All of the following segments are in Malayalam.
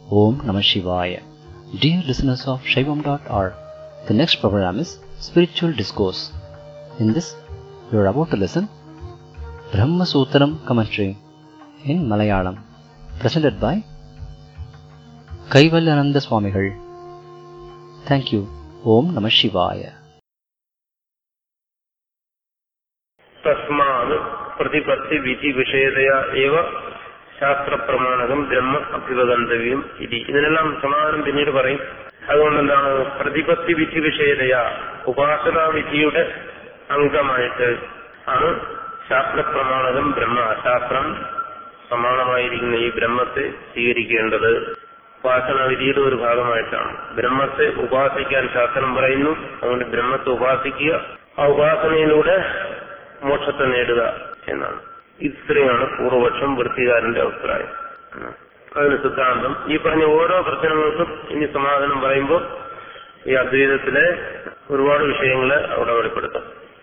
Om Namah Shivaya. Dear listeners of Shaivam.org, the next program is Spiritual Discourse. In this, you are about to listen Brahma Sutram commentary in Malayalam, presented by Kaivalyananda Swamigal. Thank you. Om Namah Shivaya. തസ്മാത് പ്രതിപത്തി വിധി വിഷയതയ ഏവ ശാസ്ത്രപ്രമാണകം ബ്രഹ്മ അഭ്യുപഗന്തവ്യം ഇതി ഇതിനെല്ലാം സമാധാനം പിന്നീട് പറയും അതുകൊണ്ട് എന്താണ് പ്രതിപത്തി വിധി വിഷയതയ ഉപാസനാ വിധിയുടെ അംഗമായിട്ട് ആണ് ശാസ്ത്രപ്രമാണകം ബ്രഹ്മ ശാസ്ത്രം സമാനമായിരിക്കുന്ന ഈ ബ്രഹ്മത്തെ സ്വീകരിക്കേണ്ടത് ഉപാസനാ വിധിയുടെ ഒരു ഭാഗമായിട്ടാണ് ബ്രഹ്മത്തെ ഉപാസിക്കാൻ ശാസ്ത്രം പറയുന്നു അതുകൊണ്ട് ബ്രഹ്മത്തെ ഉപാസിക്കുക ആ ഉപാസനയിലൂടെ മോക്ഷത്തെ നേടുക എന്നാണ് ഇത്രയാണ് പൂർവപക്ഷം വൃത്തികാരന്റെ അഭിപ്രായം അതിന് സിദ്ധാന്തം ഈ പറഞ്ഞ ഓരോ പ്രശ്നങ്ങൾക്കും ഇനി സമാധാനം പറയുമ്പോൾ ഈ അദ്വൈതത്തിലെ ഒരുപാട് വിഷയങ്ങളെ അവിടെ വെളിപ്പെടുത്തും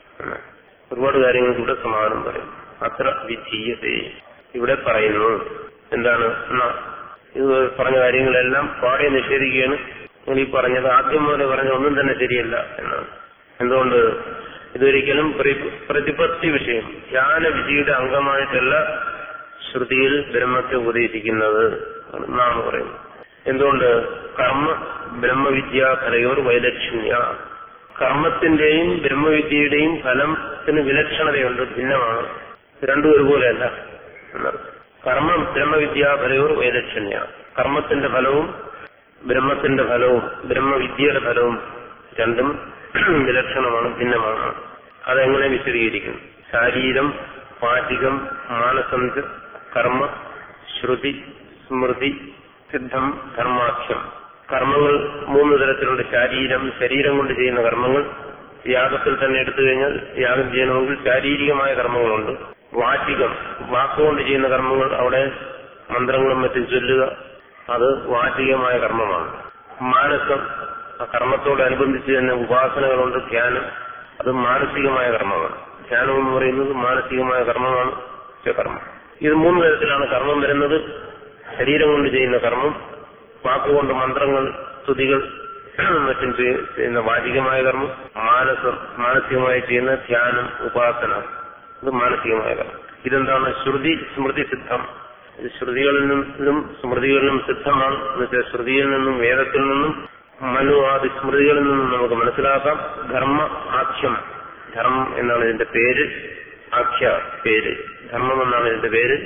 ഒരുപാട് കാര്യങ്ങൾക്ക് ഇവിടെ സമാധാനം പറയും അത്ര വിധീയത ഇവിടെ പറയുന്നു എന്താണ് എന്നാ ഇത് പറഞ്ഞ കാര്യങ്ങളെല്ലാം പാടെ നിഷേധിക്കുകയാണ് നിങ്ങൾ ഈ പറഞ്ഞത് ആദ്യം മുതൽ പറഞ്ഞ ഒന്നും തന്നെ ശരിയല്ല എന്നാണ് എന്തുകൊണ്ട് ഇതൊരിക്കലും പ്രതിപത്തി വിഷയം ധ്യാന വിധിയുടെ അംഗമായിട്ടല്ല ശ്രുതിയിൽ ബ്രഹ്മത്തെ ഉപദേശിക്കുന്നത് എന്നാണ് പറയുന്നത് എന്തുകൊണ്ട് കർമ്മ ബ്രഹ്മവിദ്യ ഫലയോർ വൈലക്ഷണ്യ കർമ്മത്തിന്റെയും ബ്രഹ്മവിദ്യയുടെയും ഫലത്തിന് വിലക്ഷണതയുണ്ട് ഭിന്നമാണ് രണ്ടും ഒരുപോലെയല്ല എന്നർത്ഥം കർമ്മം ബ്രഹ്മവിദ്യ ഫലയോർ വൈലക്ഷണ്യ കർമ്മത്തിന്റെ ഫലവും ബ്രഹ്മത്തിന്റെ ഫലവും ബ്രഹ്മവിദ്യയുടെ ഫലവും രണ്ടും വിലക്ഷണമാണ് ഭിന്നമാണ് അതെങ്ങനെ വിശദീകരിക്കും ശാരീരം പാചികം മാനസഞ്ച കർമ്മ ശ്രുതി സ്മൃതി സിദ്ധം ധർമാഖ്യം കർമ്മങ്ങൾ മൂന്ന് തരത്തിലുണ്ട് ശാരീരം ശരീരം കൊണ്ട് ചെയ്യുന്ന കർമ്മങ്ങൾ യാഗത്തിൽ തന്നെ എടുത്തു കഴിഞ്ഞാൽ യാഗം ചെയ്യണമെങ്കിൽ ശാരീരികമായ കർമ്മങ്ങളുണ്ട് വാചികം വാക്കുകൊണ്ട് ചെയ്യുന്ന കർമ്മങ്ങൾ അവിടെ മന്ത്രങ്ങളും മറ്റും ചൊല്ലുക അത് വാചികമായ കർമ്മമാണ് മാനസം ആ കർമ്മത്തോടനുബന്ധിച്ച് തന്നെ ഉപാസനകളുണ്ട് ധ്യാനം അത് മാനസികമായ കർമ്മമാണ് ധ്യാനം എന്ന് പറയുന്നത് മാനസികമായ കർമ്മമാണ് കർമ്മം ഇത് മൂന്ന് തരത്തിലാണ് കർമ്മം വരുന്നത് ശരീരം കൊണ്ട് ചെയ്യുന്ന കർമ്മം വാക്കുകൊണ്ട് മന്ത്രങ്ങൾ സ്തുതികൾ മറ്റും ചെയ്യുന്ന വാചികമായ കർമ്മം മാനസം മാനസികമായി ചെയ്യുന്ന ധ്യാനം ഉപാസന ഇത് മാനസികമായ കർമ്മം ഇതെന്താണ് ശ്രുതി സ്മൃതി സിദ്ധം ഇത് ശ്രുതികളിൽ നിന്നും സ്മൃതികളിലും സിദ്ധമാണ് എന്നുവെച്ചാൽ ശ്രുതിയിൽ നിന്നും വേദത്തിൽ നിന്നും മനു ആദി സ്മൃതികളിൽ നിന്നും നമുക്ക് മനസ്സിലാക്കാം ധർമ്മ ആഖ്യം ധർമ്മം എന്നാണ് ഇതിന്റെ പേര് ആഖ്യ പേര് ധർമ്മം എന്നാണ് ഇതിന്റെ പേര്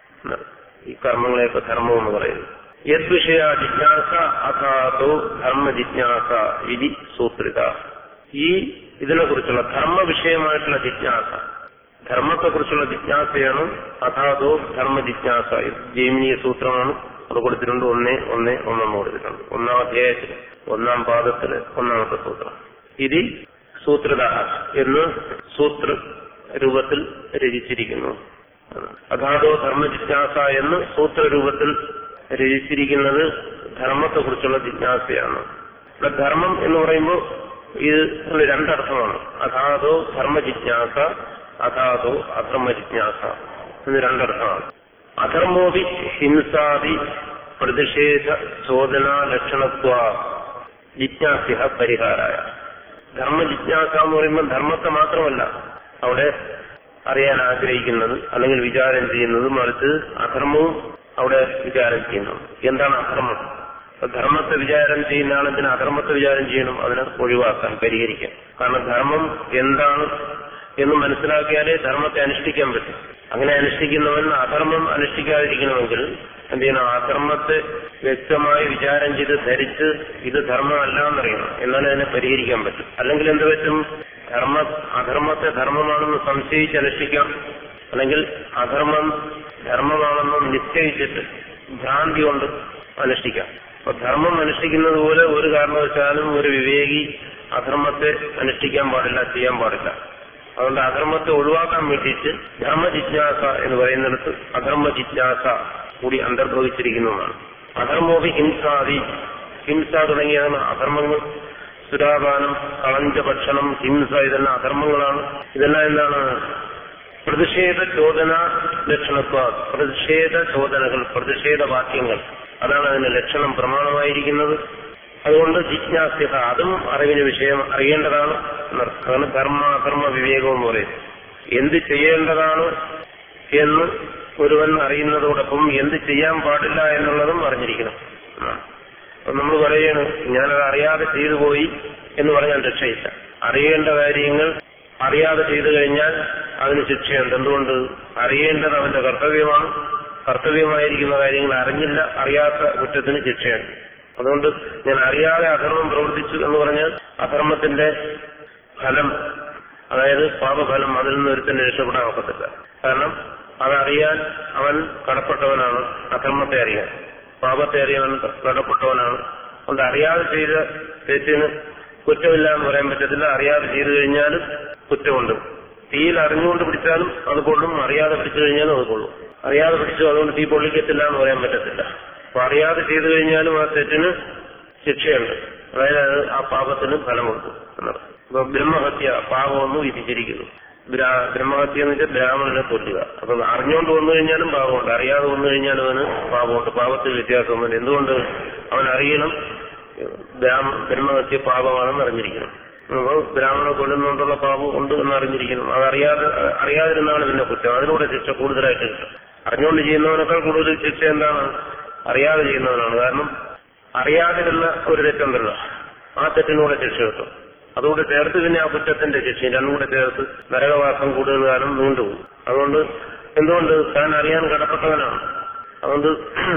ഈ കർമ്മങ്ങളെയൊക്കെ ധർമ്മം എന്ന് പറയുന്നു യദ്വിഷയ ജിജ്ഞാസ അഥാതോ ധർമ്മ ജിജ്ഞാസ ഇതി സൂത്രിത ഈ ഇതിനെ കുറിച്ചുള്ള ധർമ്മ വിഷയമായിട്ടുള്ള ജിജ്ഞാസ ധർമ്മത്തെക്കുറിച്ചുള്ള ജിജ്ഞാസയാണ് അഥാതോ ധർമ്മ ജിജ്ഞാസ ജൈമിനീയ സൂത്രമാണ് അത് കൊടുത്തിട്ടുണ്ട് ഒന്നേ ഒന്നേ ഒന്നെന്ന് കൊടുത്തിട്ടുണ്ട് ഒന്നാം അധ്യായത്തിൽ ഒന്നാം പാദത്തില് ഒന്നാമത്തെ സൂത്രം ഇത് സൂത്രത എന്ന് സൂത്ര രൂപത്തിൽ രചിച്ചിരിക്കുന്നു അഥാതോ ധർമ്മ ജിജ്ഞാസ എന്ന് സൂത്ര രൂപത്തിൽ രചിച്ചിരിക്കുന്നത് ധർമ്മത്തെക്കുറിച്ചുള്ള ജിജ്ഞാസയാണ് ഇവിടെ ധർമ്മം എന്ന് പറയുമ്പോൾ ഇത് രണ്ടർത്ഥമാണ് അഥാതോ ധർമ്മ ജിജ്ഞാസ അഥാതോ അധർമ്മ ജിജ്ഞാസ എന്ന് രണ്ടർത്ഥമാണ് അധർമ്മോപി ഹിംസാദി പ്രതിഷേധ ചോദന ലക്ഷണത്വ ജിജ്ഞാസ്യ പരിഹാരായ ധർമ്മ ജിജ്ഞാസ എന്ന് പറയുമ്പോൾ ധർമ്മത്തെ മാത്രമല്ല അവിടെ അറിയാൻ ആഗ്രഹിക്കുന്നത് അല്ലെങ്കിൽ വിചാരം ചെയ്യുന്നത് മറിച്ച് അധർമ്മവും അവിടെ വിചാരം ചെയ്യുന്നു എന്താണ് അധർമ്മം ധർമ്മത്തെ വിചാരം ചെയ്യുന്ന ആളെന്തിന് അധർമ്മത്തെ വിചാരം ചെയ്യണം അതിനെ ഒഴിവാക്കാൻ പരിഹരിക്കാൻ കാരണം ധർമ്മം എന്താണ് എന്ന് മനസ്സിലാക്കിയാലേ ധർമ്മത്തെ അനുഷ്ഠിക്കാൻ പറ്റും അങ്ങനെ അനുഷ്ഠിക്കുന്നവൻ അധർമ്മം അനുഷ്ഠിക്കാതിരിക്കണമെങ്കിൽ എന്ത് ചെയ്യണം അധർമ്മത്തെ വ്യക്തമായി വിചാരം ചെയ്ത് ധരിച്ച് ഇത് ധർമ്മമല്ല എന്നറിയണം എന്നാലേ അതിനെ പരിഹരിക്കാൻ പറ്റും അല്ലെങ്കിൽ എന്ത് പറ്റും ധർമ്മ അധർമ്മത്തെ ധർമ്മമാണെന്ന് സംശയിച്ച് അനുഷ്ഠിക്കാം അല്ലെങ്കിൽ അധർമ്മം ധർമ്മമാണെന്ന് നിശ്ചയിച്ചിട്ട് ഭ്രാന്തി കൊണ്ട് അനുഷ്ഠിക്കാം അപ്പൊ ധർമ്മം അനുഷ്ഠിക്കുന്നത് പോലെ ഒരു കാരണവശാലും ഒരു വിവേകി അധർമ്മത്തെ അനുഷ്ഠിക്കാൻ പാടില്ല ചെയ്യാൻ പാടില്ല അതുകൊണ്ട് അധർമ്മത്തെ ഒഴിവാക്കാൻ വേണ്ടിയിട്ട് ധർമ്മ ജിജ്ഞാസ എന്ന് പറയുന്നിടത്ത് അധർമ്മ ജിജ്ഞാസ കൂടി അന്തർഭവിച്ചിരിക്കുന്നതാണ് അധർമ്മോപി ഹിംസാദി ഹിംസ തുടങ്ങിയതാണ് അധർമ്മങ്ങൾ സുരാപാനം കളഞ്ച ഭക്ഷണം ഹിംസ ഇതെല്ലാം അധർമ്മങ്ങളാണ് ഇതെല്ലാം എന്താണ് പ്രതിഷേധ ചോദന ലക്ഷണത്വ പ്രതിഷേധ ചോദനകൾ പ്രതിഷേധ വാക്യങ്ങൾ അതാണ് അതിന്റെ ലക്ഷണം പ്രമാണമായിരിക്കുന്നത് അതുകൊണ്ട് ജിജ്ഞാസ്യത അതും അറിവിന് വിഷയം അറിയേണ്ടതാണ് എന്നർത്ഥം. അതാണ് ധർമ്മ അധർമ്മ വിവേകം എന്ന് പറയുന്നത് എന്ത് ചെയ്യേണ്ടതാണ് എന്ന് ഒരുവൻ അറിയുന്നതോടൊപ്പം എന്ത് ചെയ്യാൻ പാടില്ല എന്നുള്ളതും അറിഞ്ഞിരിക്കണം എന്നാണ്. അപ്പൊ നമ്മൾ പറയാണ് ഞാനത് അറിയാതെ ചെയ്തു പോയി എന്ന് പറഞ്ഞാൽ രക്ഷയില്ല അറിയേണ്ട കാര്യങ്ങൾ അറിയാതെ ചെയ്തു കഴിഞ്ഞാൽ അതിന് ശിക്ഷയുണ്ട് എന്തുകൊണ്ട് അറിയേണ്ടത് അവന്റെ കർത്തവ്യമാണ് കർത്തവ്യമായിരിക്കുന്ന കാര്യങ്ങൾ അറിഞ്ഞില്ല അറിയാത്ത കുറ്റത്തിന് ശിക്ഷയുണ്ട് അതുകൊണ്ട് ഞാൻ അറിയാതെ അധർമ്മം പ്രവർത്തിച്ചു എന്ന് പറഞ്ഞാൽ അധർമ്മത്തിന്റെ ഫലം അതായത് പാപഫലം അതിൽ നിന്ന് ഒരുത്തന്നെ രക്ഷപ്പെടാൻ ഒക്കത്തില്ല കാരണം അതറിയാൻ അവൻ കടപ്പെട്ടവനാണ് അധർമ്മത്തെ അറിയാൻ പാപത്തെ അറിയാൻ അവൻ കടപ്പെട്ടവനാണ് അതുകൊണ്ട് അറിയാതെ ചെയ്ത തെറ്റിന് കുറ്റമില്ല എന്ന് പറയാൻ പറ്റത്തില്ല അറിയാതെ ചെയ്തു കഴിഞ്ഞാലും കുറ്റമുണ്ട് തീയിൽ അറിഞ്ഞുകൊണ്ട് പിടിച്ചാലും അത് കൊള്ളും അറിയാതെ പിടിച്ചു കഴിഞ്ഞാലും അത് കൊള്ളും അറിയാതെ പിടിച്ചു അതുകൊണ്ട് തീ പൊള്ളിക്കത്തില്ല എന്ന് പറയാൻ പറ്റത്തില്ല അപ്പൊ അറിയാതെ ചെയ്തു കഴിഞ്ഞാലും ആ തെറ്റിന് ശിക്ഷയുണ്ട് അതായത് അത് ആ പാപത്തിന് ഫലമുണ്ട് എന്നർത്ഥം അപ്പൊ ബ്രഹ്മഹത്യ പാപമെന്ന് വിധിച്ചിരിക്കുന്നു ബ്രാ- ബ്രഹ്മഹത്യ എന്ന് വെച്ചാൽ ബ്രാഹ്മണനെ കൊല്ലുക അപ്പൊ അറിഞ്ഞുകൊണ്ട് വന്നു കഴിഞ്ഞാലും പാപമുണ്ട് അറിയാതെ വന്നു കഴിഞ്ഞാലും അവന് പാപമുണ്ട് പാപത്തിൽ വ്യത്യാസമൊന്നുമില്ല എന്തുകൊണ്ട് അവൻ അറിയണം ബ്രാഹ്മ- ബ്രഹ്മഹത്യ പാപമാണെന്ന് അറിഞ്ഞിരിക്കണം അപ്പോൾ ബ്രാഹ്മണ കൊല്ലുന്നുണ്ടുള്ള പാപം ഉണ്ട് എന്ന് അറിഞ്ഞിരിക്കണം അത് അറിയാതെ അറിയാതിരുന്നാണ് പിന്നെ കുറ്റം അതിലൂടെ ശിക്ഷ കൂടുതലായിട്ട് കിട്ടും അറിഞ്ഞുകൊണ്ട് ചെയ്യുന്നവനേക്കാൾ കൂടുതൽ ശിക്ഷ എന്താണ് അറിയാതെ ചെയ്യുന്നവനാണ് കാരണം അറിയാതിരുന്ന ഒരു തെറ്റുണ്ടല്ലോ ആ തെറ്റിനൂടെ ശിക്ഷ കിട്ടും അതുകൊണ്ട് ചേർത്ത് പിന്നെ ആ കുറ്റത്തിന്റെ ശിക്ഷയും രണ്ടും കൂടെ ചേർത്ത് നരകവാസം കൂടുതൽ കാലം നീണ്ടുപോകും അതുകൊണ്ട് എന്തുകൊണ്ട് താൻ അറിയാൻ കടപ്പെട്ടവനാണ് അതുകൊണ്ട്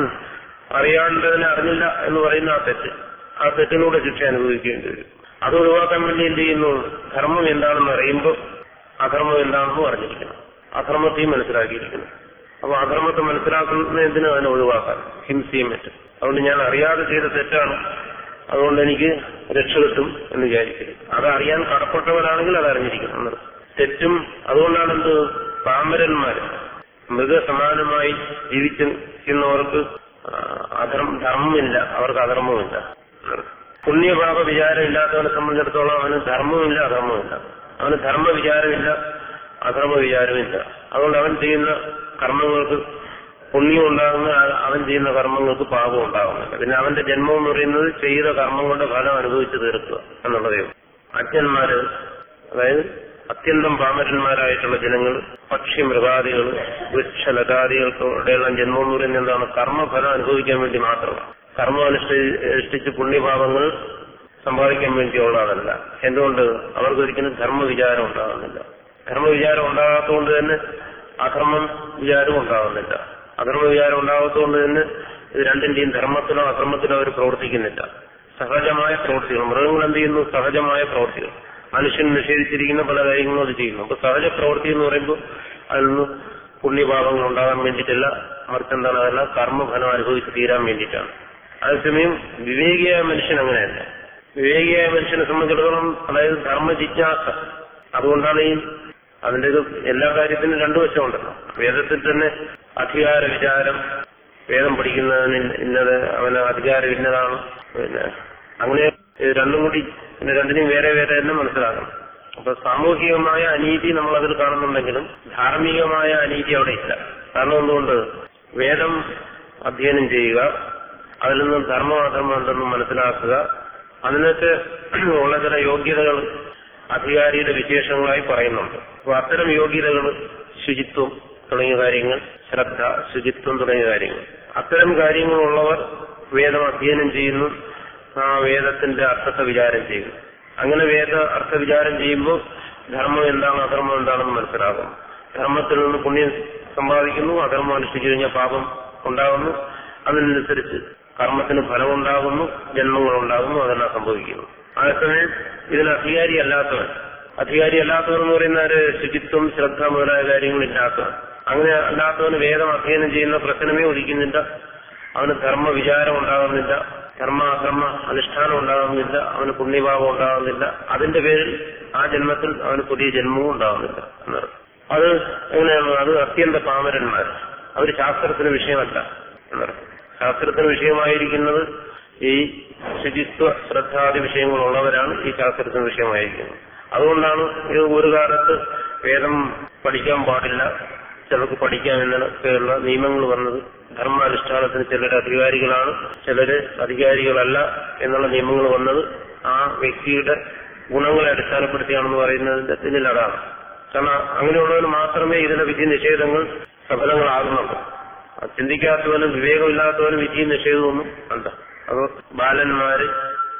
അറിയാണ്ടതിനെ അറിഞ്ഞില്ല എന്ന് പറയുന്ന ആ തെറ്റ് ആ തെറ്റിനൂടെ ശിക്ഷ അനുഭവിക്കേണ്ടി വരും അത് ഒഴിവാക്കാൻ വേണ്ടി എന്ത് ചെയ്യുന്നു ധർമ്മം എന്താണെന്ന് അറിയുമ്പോൾ അധർമ്മം എന്താണെന്നും അറിഞ്ഞിരിക്കണം അധർമ്മത്തെയും മനസ്സിലാക്കിയിരിക്കണം അപ്പൊ അധർമ്മത്തെ മനസ്സിലാക്കുന്നതിന് അതിനെ ഒഴിവാക്കാൻ ഹിംസയും മറ്റും അതുകൊണ്ട് ഞാൻ അറിയാതെ ചെയ്ത തെറ്റാണ് അതുകൊണ്ട് എനിക്ക് രക്ഷ കിട്ടും എന്ന് വിചാരിക്കരുത് അത് അറിയാൻ കടപ്പെട്ടവനാണെങ്കിൽ അത് അറിഞ്ഞിരിക്കണം എന്നത് തെറ്റും അതുകൊണ്ടാണ് എന്ത് പാമരന്മാര് മൃഗസമാനമായി ജീവിച്ചിരിക്കുന്നവർക്ക് ആ, അധർമ്മ ധർമ്മമില്ല അവർക്ക് അധർമ്മമില്ല പുണ്യപാപ വിചാരം ഇല്ലാത്തവനെ സംബന്ധിച്ചിടത്തോളം അവന് ധർമ്മമില്ല അധർമ്മമില്ല അവന് ധർമ്മ വിചാരമില്ല അധർമ്മ വിചാരമില്ല അതുകൊണ്ട് അവൻ ചെയ്യുന്ന കർമ്മങ്ങൾക്ക് പുണ്യം ഉണ്ടാകുന്ന ആ- അവൻ ചെയ്യുന്ന കർമ്മങ്ങൾക്ക് പാപം ഉണ്ടാകുന്നില്ല പിന്നെ അവന്റെ ജന്മം എന്ന് പറയുന്നത് ചെയ്ത കർമ്മങ്ങളുടെ ഫലം അനുഭവിച്ചു തീർക്കുക എന്നുള്ളതേ ഉള്ളൂ. അജ്ഞന്മാര് അതായത് അത്യന്തം പാമരന്മാരായിട്ടുള്ള ജനങ്ങൾ പക്ഷി മൃഗാദികൾ വൃക്ഷലതാദികൾക്കുടെയുള്ള ജന്മം എന്ന് പറയുന്നത് എന്താണ് കർമ്മഫലം അനുഭവിക്കാൻ വേണ്ടി മാത്രമാണ് കർമ്മം അനുഷ്ഠി അനുഷ്ഠിച്ച് പുണ്യപാപങ്ങൾ സമ്പാദിക്കാൻ വേണ്ടിയുള്ളതല്ല എന്തുകൊണ്ട് അവർക്ക് ഒരിക്കലും ധർമ്മവിചാരം ഉണ്ടാകുന്നില്ല ധർമ്മവിചാരം ഉണ്ടാകാത്തതുകൊണ്ട് തന്നെ അധർമ്മം വിചാരവും ഉണ്ടാകുന്നില്ല അധർമ്മ വിചാരം ഉണ്ടാകാത്തതുകൊണ്ട് തന്നെ ഇത് രണ്ടിന്റെയും ധർമ്മത്തിലോ അധർമ്മത്തിലോ അവർ പ്രവർത്തിക്കുന്നില്ല സഹജമായ പ്രവൃത്തികൾ മൃഗങ്ങൾ എന്ത് ചെയ്യുന്നു സഹജമായ പ്രവൃത്തികൾ മനുഷ്യൻ നിഷേധിച്ചിരിക്കുന്ന പല കാര്യങ്ങളും അത് ചെയ്യുന്നു അപ്പൊ സഹജ പ്രവൃത്തി എന്ന് പറയുമ്പോൾ അതിൽ നിന്ന് പുണ്യപാപങ്ങൾ ഉണ്ടാകാൻ വേണ്ടിയിട്ടല്ല മറിച്ച് എന്താണ് അതെല്ലാം കർമ്മഫലം അനുഭവിച്ച് തീരാൻ വേണ്ടിയിട്ടാണ് അതേസമയം വിവേകിയായ മനുഷ്യൻ അങ്ങനെയല്ല വിവേകിയായ മനുഷ്യനെ സംബന്ധിച്ചിടത്തോളം അതായത് ധർമ്മ ജിജ്ഞാസ അതുകൊണ്ടാണ് ഈ അതിന്റെ ഒരു എല്ലാ കാര്യത്തിനും രണ്ടു വശമുണ്ടല്ലോ വേദത്തിൽ തന്നെ അധികാര വിചാരം വേദം പഠിക്കുന്നതിന് ഇന്നത് അവന് അധികാരം ഇന്നതാണ് പിന്നെ അങ്ങനെ ഇത് രണ്ടും കൂടി പിന്നെ രണ്ടിനും വേറെ വേറെ തന്നെ മനസ്സിലാക്കണം അപ്പൊ സാമൂഹികമായ അനീതി നമ്മൾ അതിൽ കാണുന്നുണ്ടെങ്കിലും ധാർമ്മികമായ അനീതി അവിടെ ഇല്ല കാരണം എന്തുകൊണ്ട് വേദം അധ്യയനം ചെയ്യുക അതിൽ നിന്നും ധർമ്മമാധർമ്മം ഉണ്ടെന്ന് മനസ്സിലാക്കുക അതിനൊക്കെ ഉള്ള ചില യോഗ്യതകൾ അധികാരിയുടെ വിശേഷങ്ങളായി പറയുന്നുണ്ട് അപ്പൊ അത്തരം യോഗ്യതകൾ ശുചിത്വം തുടങ്ങിയ കാര്യങ്ങൾ ശ്രദ്ധ ശുചിത്വം തുടങ്ങിയ കാര്യങ്ങൾ അത്തരം കാര്യങ്ങളുള്ളവർ വേദം അധ്യയനം ചെയ്യുന്നു ആ വേദത്തിന്റെ അർത്ഥത്തെ വിചാരം ചെയ്യുന്നു അങ്ങനെ വേദ അർത്ഥ വിചാരം ചെയ്യുമ്പോൾ ധർമ്മം എന്താണ് അധർമ്മം എന്താണെന്ന് മനസ്സിലാകും ധർമ്മത്തിൽ നിന്ന് പുണ്യം സമ്പാദിക്കുന്നു അധർമ്മം അനുഷ്ഠിച്ചു കഴിഞ്ഞാൽ പാപം ഉണ്ടാകുന്നു അതിനനുസരിച്ച് കർമ്മത്തിന് ഫലമുണ്ടാകുന്നു ജന്മങ്ങൾ ഉണ്ടാകുന്നു അതെല്ലാം സംഭവിക്കുന്നു അതേസമയം ഇതിന് അധികാരി അല്ലാത്തവൻ അധികാരി അല്ലാത്തവൻ എന്ന് പറയുന്നവര് ശുചിത്വം ശ്രദ്ധ മുതലായ കാര്യങ്ങളില്ലാത്തവൻ അങ്ങനെ അല്ലാത്തവന് വേദം അധ്യയനം ചെയ്യുന്ന പ്രശ്നമേ ഉദിക്കുന്നില്ല അവന് ധർമ്മ വിചാരം ഉണ്ടാകുന്നില്ല ധർമ്മ അധർമ്മ അനുഷ്ഠാനം ഉണ്ടാകുന്നില്ല അവന് പുണ്യഭാവം ഉണ്ടാകുന്നില്ല അതിന്റെ പേരിൽ ആ ജന്മത്തിൽ അവന് പുതിയ ജന്മവും ഉണ്ടാകുന്നില്ല എന്നർത്ഥം അത് എങ്ങനെയാണ് അത് അത്യന്ത പാമരന്മാർ അവർ ശാസ്ത്രത്തിന് വിഷയമല്ല എന്നർത്ഥം ശാസ്ത്രത്തിന് വിഷയമായിരിക്കുന്നത് ഈ ശുചിത്വ ശ്രദ്ധാദി വിഷയങ്ങളുള്ളവരാണ് ഈ ശാസ്ത്രത്തിന് വിഷയമായിരിക്കുന്നത് അതുകൊണ്ടാണ് ഇത് ഒരു കാലത്ത് വേദം പഠിക്കാൻ പാടില്ല ചിലർക്ക് പഠിക്കാം എന്നൊക്കെയുള്ള നിയമങ്ങൾ വന്നത് ധർമാനുഷ്ഠാനത്തിന് ചിലർ അധികാരികളാണ് ചിലര് അധികാരികളല്ല എന്നുള്ള നിയമങ്ങൾ വന്നത് ആ വ്യക്തിയുടെ ഗുണങ്ങളെ അടിസ്ഥാനപ്പെടുത്തിയാണെന്ന് പറയുന്നതിന്റെ പിന്നിൽ അതാണ് കാരണം അങ്ങനെയുള്ളവന് മാത്രമേ ഇതിന്റെ വിധി നിഷേധങ്ങൾ സഫലങ്ങളാകുന്നുള്ളൂ അത് ചിന്തിക്കാത്തവനും വിവേകമില്ലാത്തവനും വിധി നിഷേധമൊന്നും അല്ല അത് ബാലന്മാര്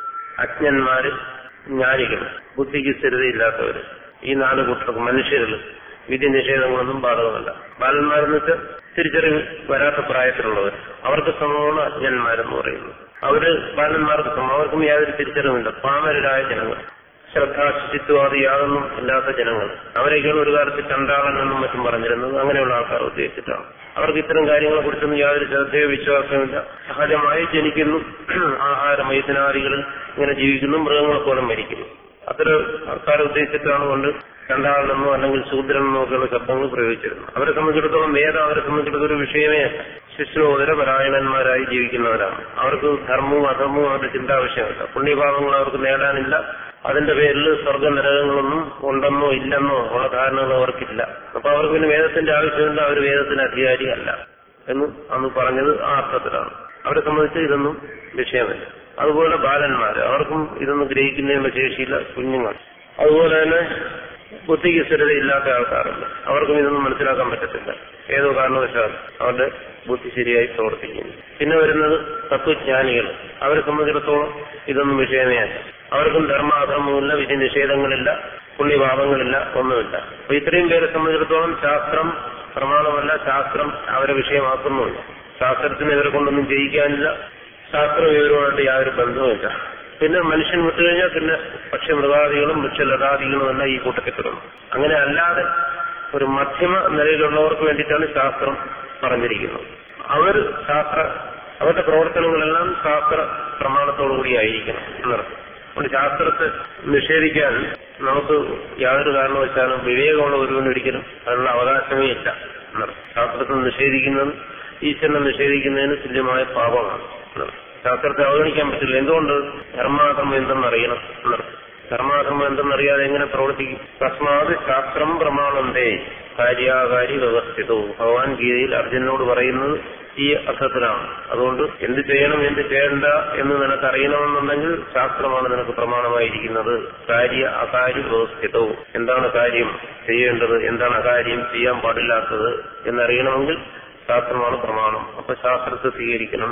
അജ്ഞന്മാര് ജ്ഞാനികൾ ബുദ്ധിക്ക് സ്ഥിരതയില്ലാത്തവര് ഈ നാല് കൂട്ടർക്ക് മനുഷ്യരിൽ വിധി നിഷേധങ്ങളൊന്നും ബാധകമല്ല ബാലന്മാരെന്ന് വെച്ചാൽ തിരിച്ചറിവ് വരാത്ത പ്രായത്തിലുള്ളവർ അവർക്ക് സമമാണ് അജ്ഞന്മാരെന്ന് പറയുന്നത് അവര് ബാലന്മാർക്ക് സമം അവർക്കും യാതൊരു തിരിച്ചറിവില്ല പാമരരായ ജനങ്ങൾ ശ്രദ്ധാശുചിത്വാദി യാതൊന്നും ഇല്ലാത്ത ജനങ്ങൾ അവരൊക്കെയാണ് ഒരു കാലത്ത് ചണ്ടാളൻ എന്നും മറ്റും പറഞ്ഞിരുന്നത് അങ്ങനെയുള്ള ആൾക്കാർ ഉദ്ദേശിച്ചിട്ടാണ് അവർക്ക് ഇത്തരം കാര്യങ്ങളെ കുറിച്ചൊന്നും യാതൊരു ശ്രദ്ധയോ വിശ്വാസവുമില്ല സഹജമായി ജനിക്കുന്നു ആഹാര മൈഥുനാദികൾ ഇങ്ങനെ ജീവിക്കുന്നു മൃഗങ്ങളെ പോലെ മരിക്കുന്നു അത്തരം ആൾക്കാരെ ഉദ്ദേശിച്ചിട്ടാണ് കൊണ്ട് ചണ്ടാളനെന്നോ അല്ലെങ്കിൽ ശൂദ്രനെന്നോ ഒക്കെയുള്ള ശബ്ദങ്ങൾ പ്രയോഗിച്ചിരുന്നത് അവരെ സംബന്ധിച്ചിടത്തോളം വേദം അവരെ സംബന്ധിച്ചിടത്തോളം ഒരു വിഷയമേ ശിശുനോദര പരായണന്മാരായി ജീവിക്കുന്നവരാണ് അവർക്ക് ധർമ്മവും അധർമ്മവും അവരുടെ ചിന്ത ആവശ്യമില്ല പുണ്യഭാവങ്ങൾ അവർക്ക് നേടാനില്ല അതിന്റെ പേരിൽ സ്വർഗ നരകങ്ങളൊന്നും ഉണ്ടെന്നോ ഇല്ലെന്നോ ഉള്ള ധാരണകൾ അവർക്കില്ല അപ്പൊ അവർക്ക് പിന്നെ വേദത്തിന്റെ ആവശ്യമില്ല അവർ വേദത്തിന് അധികാരിയല്ല എന്ന് അന്ന് പറഞ്ഞത് ആ അർത്ഥത്തിലാണ് അവരെ സംബന്ധിച്ച് ഇതൊന്നും വിഷയമല്ല അതുപോലെ ബാലന്മാര് അവർക്കും ഇതൊന്നും ഗ്രഹിക്കുന്നതിനുള്ള ശേഷിയില്ല കുഞ്ഞുങ്ങൾ അതുപോലെ തന്നെ ബുദ്ധിക്ക് സ്ഥിരതയില്ലാത്ത ആൾക്കാരുണ്ട് അവർക്കും ഇതൊന്നും മനസ്സിലാക്കാൻ പറ്റത്തില്ല ഏതോ കാരണവശാൽ അവരുടെ ബുദ്ധി ശരിയായി പ്രവർത്തിക്കുന്നു പിന്നെ വരുന്നത് തത്വജ്ഞാനികൾ അവരെ സംബന്ധിച്ചിടത്തോളം ഇതൊന്നും വിഷയമേ അല്ല അവർക്കും ധർമാധർമ്മമില്ല വിധി നിഷേധങ്ങളില്ല പുണ്യപാപങ്ങളില്ല ഒന്നുമില്ല അപ്പൊ ഇത്രയും പേരെ സംബന്ധിച്ചിടത്തോളം ശാസ്ത്രം പ്രമാണമല്ല ശാസ്ത്രം അവരെ വിഷയമാക്കുന്നുമില്ല ശാസ്ത്രത്തിന് ഇവരെ കൊണ്ടൊന്നും ജയിക്കാനില്ല ശാസ്ത്രം ഇവരുമായിട്ട് യാതൊരു ബന്ധവുമില്ല പിന്നെ മനുഷ്യൻ വിട്ടുകഴിഞ്ഞാൽ പിന്നെ പക്ഷെ മൃഗാദികളും വൃക്ഷലതാദികളും എല്ലാം ഈ കൂട്ടത്തിൽ കിടന്നു അങ്ങനെ അല്ലാതെ ഒരു മധ്യമ നിലയിലുള്ളവർക്ക് വേണ്ടിയിട്ടാണ് ശാസ്ത്രം പറഞ്ഞിരിക്കുന്നത് അവർ ശാസ്ത്ര അവരുടെ പ്രവർത്തനങ്ങളെല്ലാം ശാസ്ത്ര പ്രമാണത്തോടുകൂടി ആയിരിക്കണം എന്നർത്ഥം അതുകൊണ്ട് ശാസ്ത്രത്തെ നിഷേധിക്കാൻ നമുക്ക് യാതൊരു കാരണവശാലും വിവേകമുള്ള ഒരുവന് ഒരിക്കലും അതിനുള്ള അവകാശമേ ഇല്ല എന്നർത്ഥം ശാസ്ത്രത്തെ നിഷേധിക്കുന്നത് ഈശ്വരനെ നിഷേധിക്കുന്നതിന് തുല്യമായ പാപമാണ് എന്നർത്ഥം ശാസ്ത്രത്തെ അവഗണിക്കാൻ പറ്റില്ല എന്തുകൊണ്ട് ധർമാധർമ്മം എന്തെന്നറിയണം എന്നർത്ഥം ധർമാധർമ്മം എന്തെന്നറിയാതെ എങ്ങനെ പ്രവർത്തിക്കും തസ്മാത് ശാസ്ത്രം പ്രമാണന്തേ കാര്യാകാരി വ്യവസ്ഥിതവും ഭഗവാൻ ഗീതയിൽ അർജുനോട് പറയുന്നത് ഈ അർത്ഥത്തിലാണ് അതുകൊണ്ട് എന്ത് ചെയ്യണം എന്ത് ചെയ്യണ്ട എന്ന് നിനക്ക് അറിയണമെന്നുണ്ടെങ്കിൽ ശാസ്ത്രമാണ് നിനക്ക് പ്രമാണമായിരിക്കുന്നത് കാര്യ അകാര്യ വ്യവസ്ഥിതവും എന്താണ് കാര്യം ചെയ്യേണ്ടത് എന്താണ് അകാര്യം ചെയ്യാൻ പാടില്ലാത്തത് എന്നറിയണമെങ്കിൽ ശാസ്ത്രമാണ് പ്രമാണം അപ്പൊ ശാസ്ത്രത്തെ സ്വീകരിക്കണം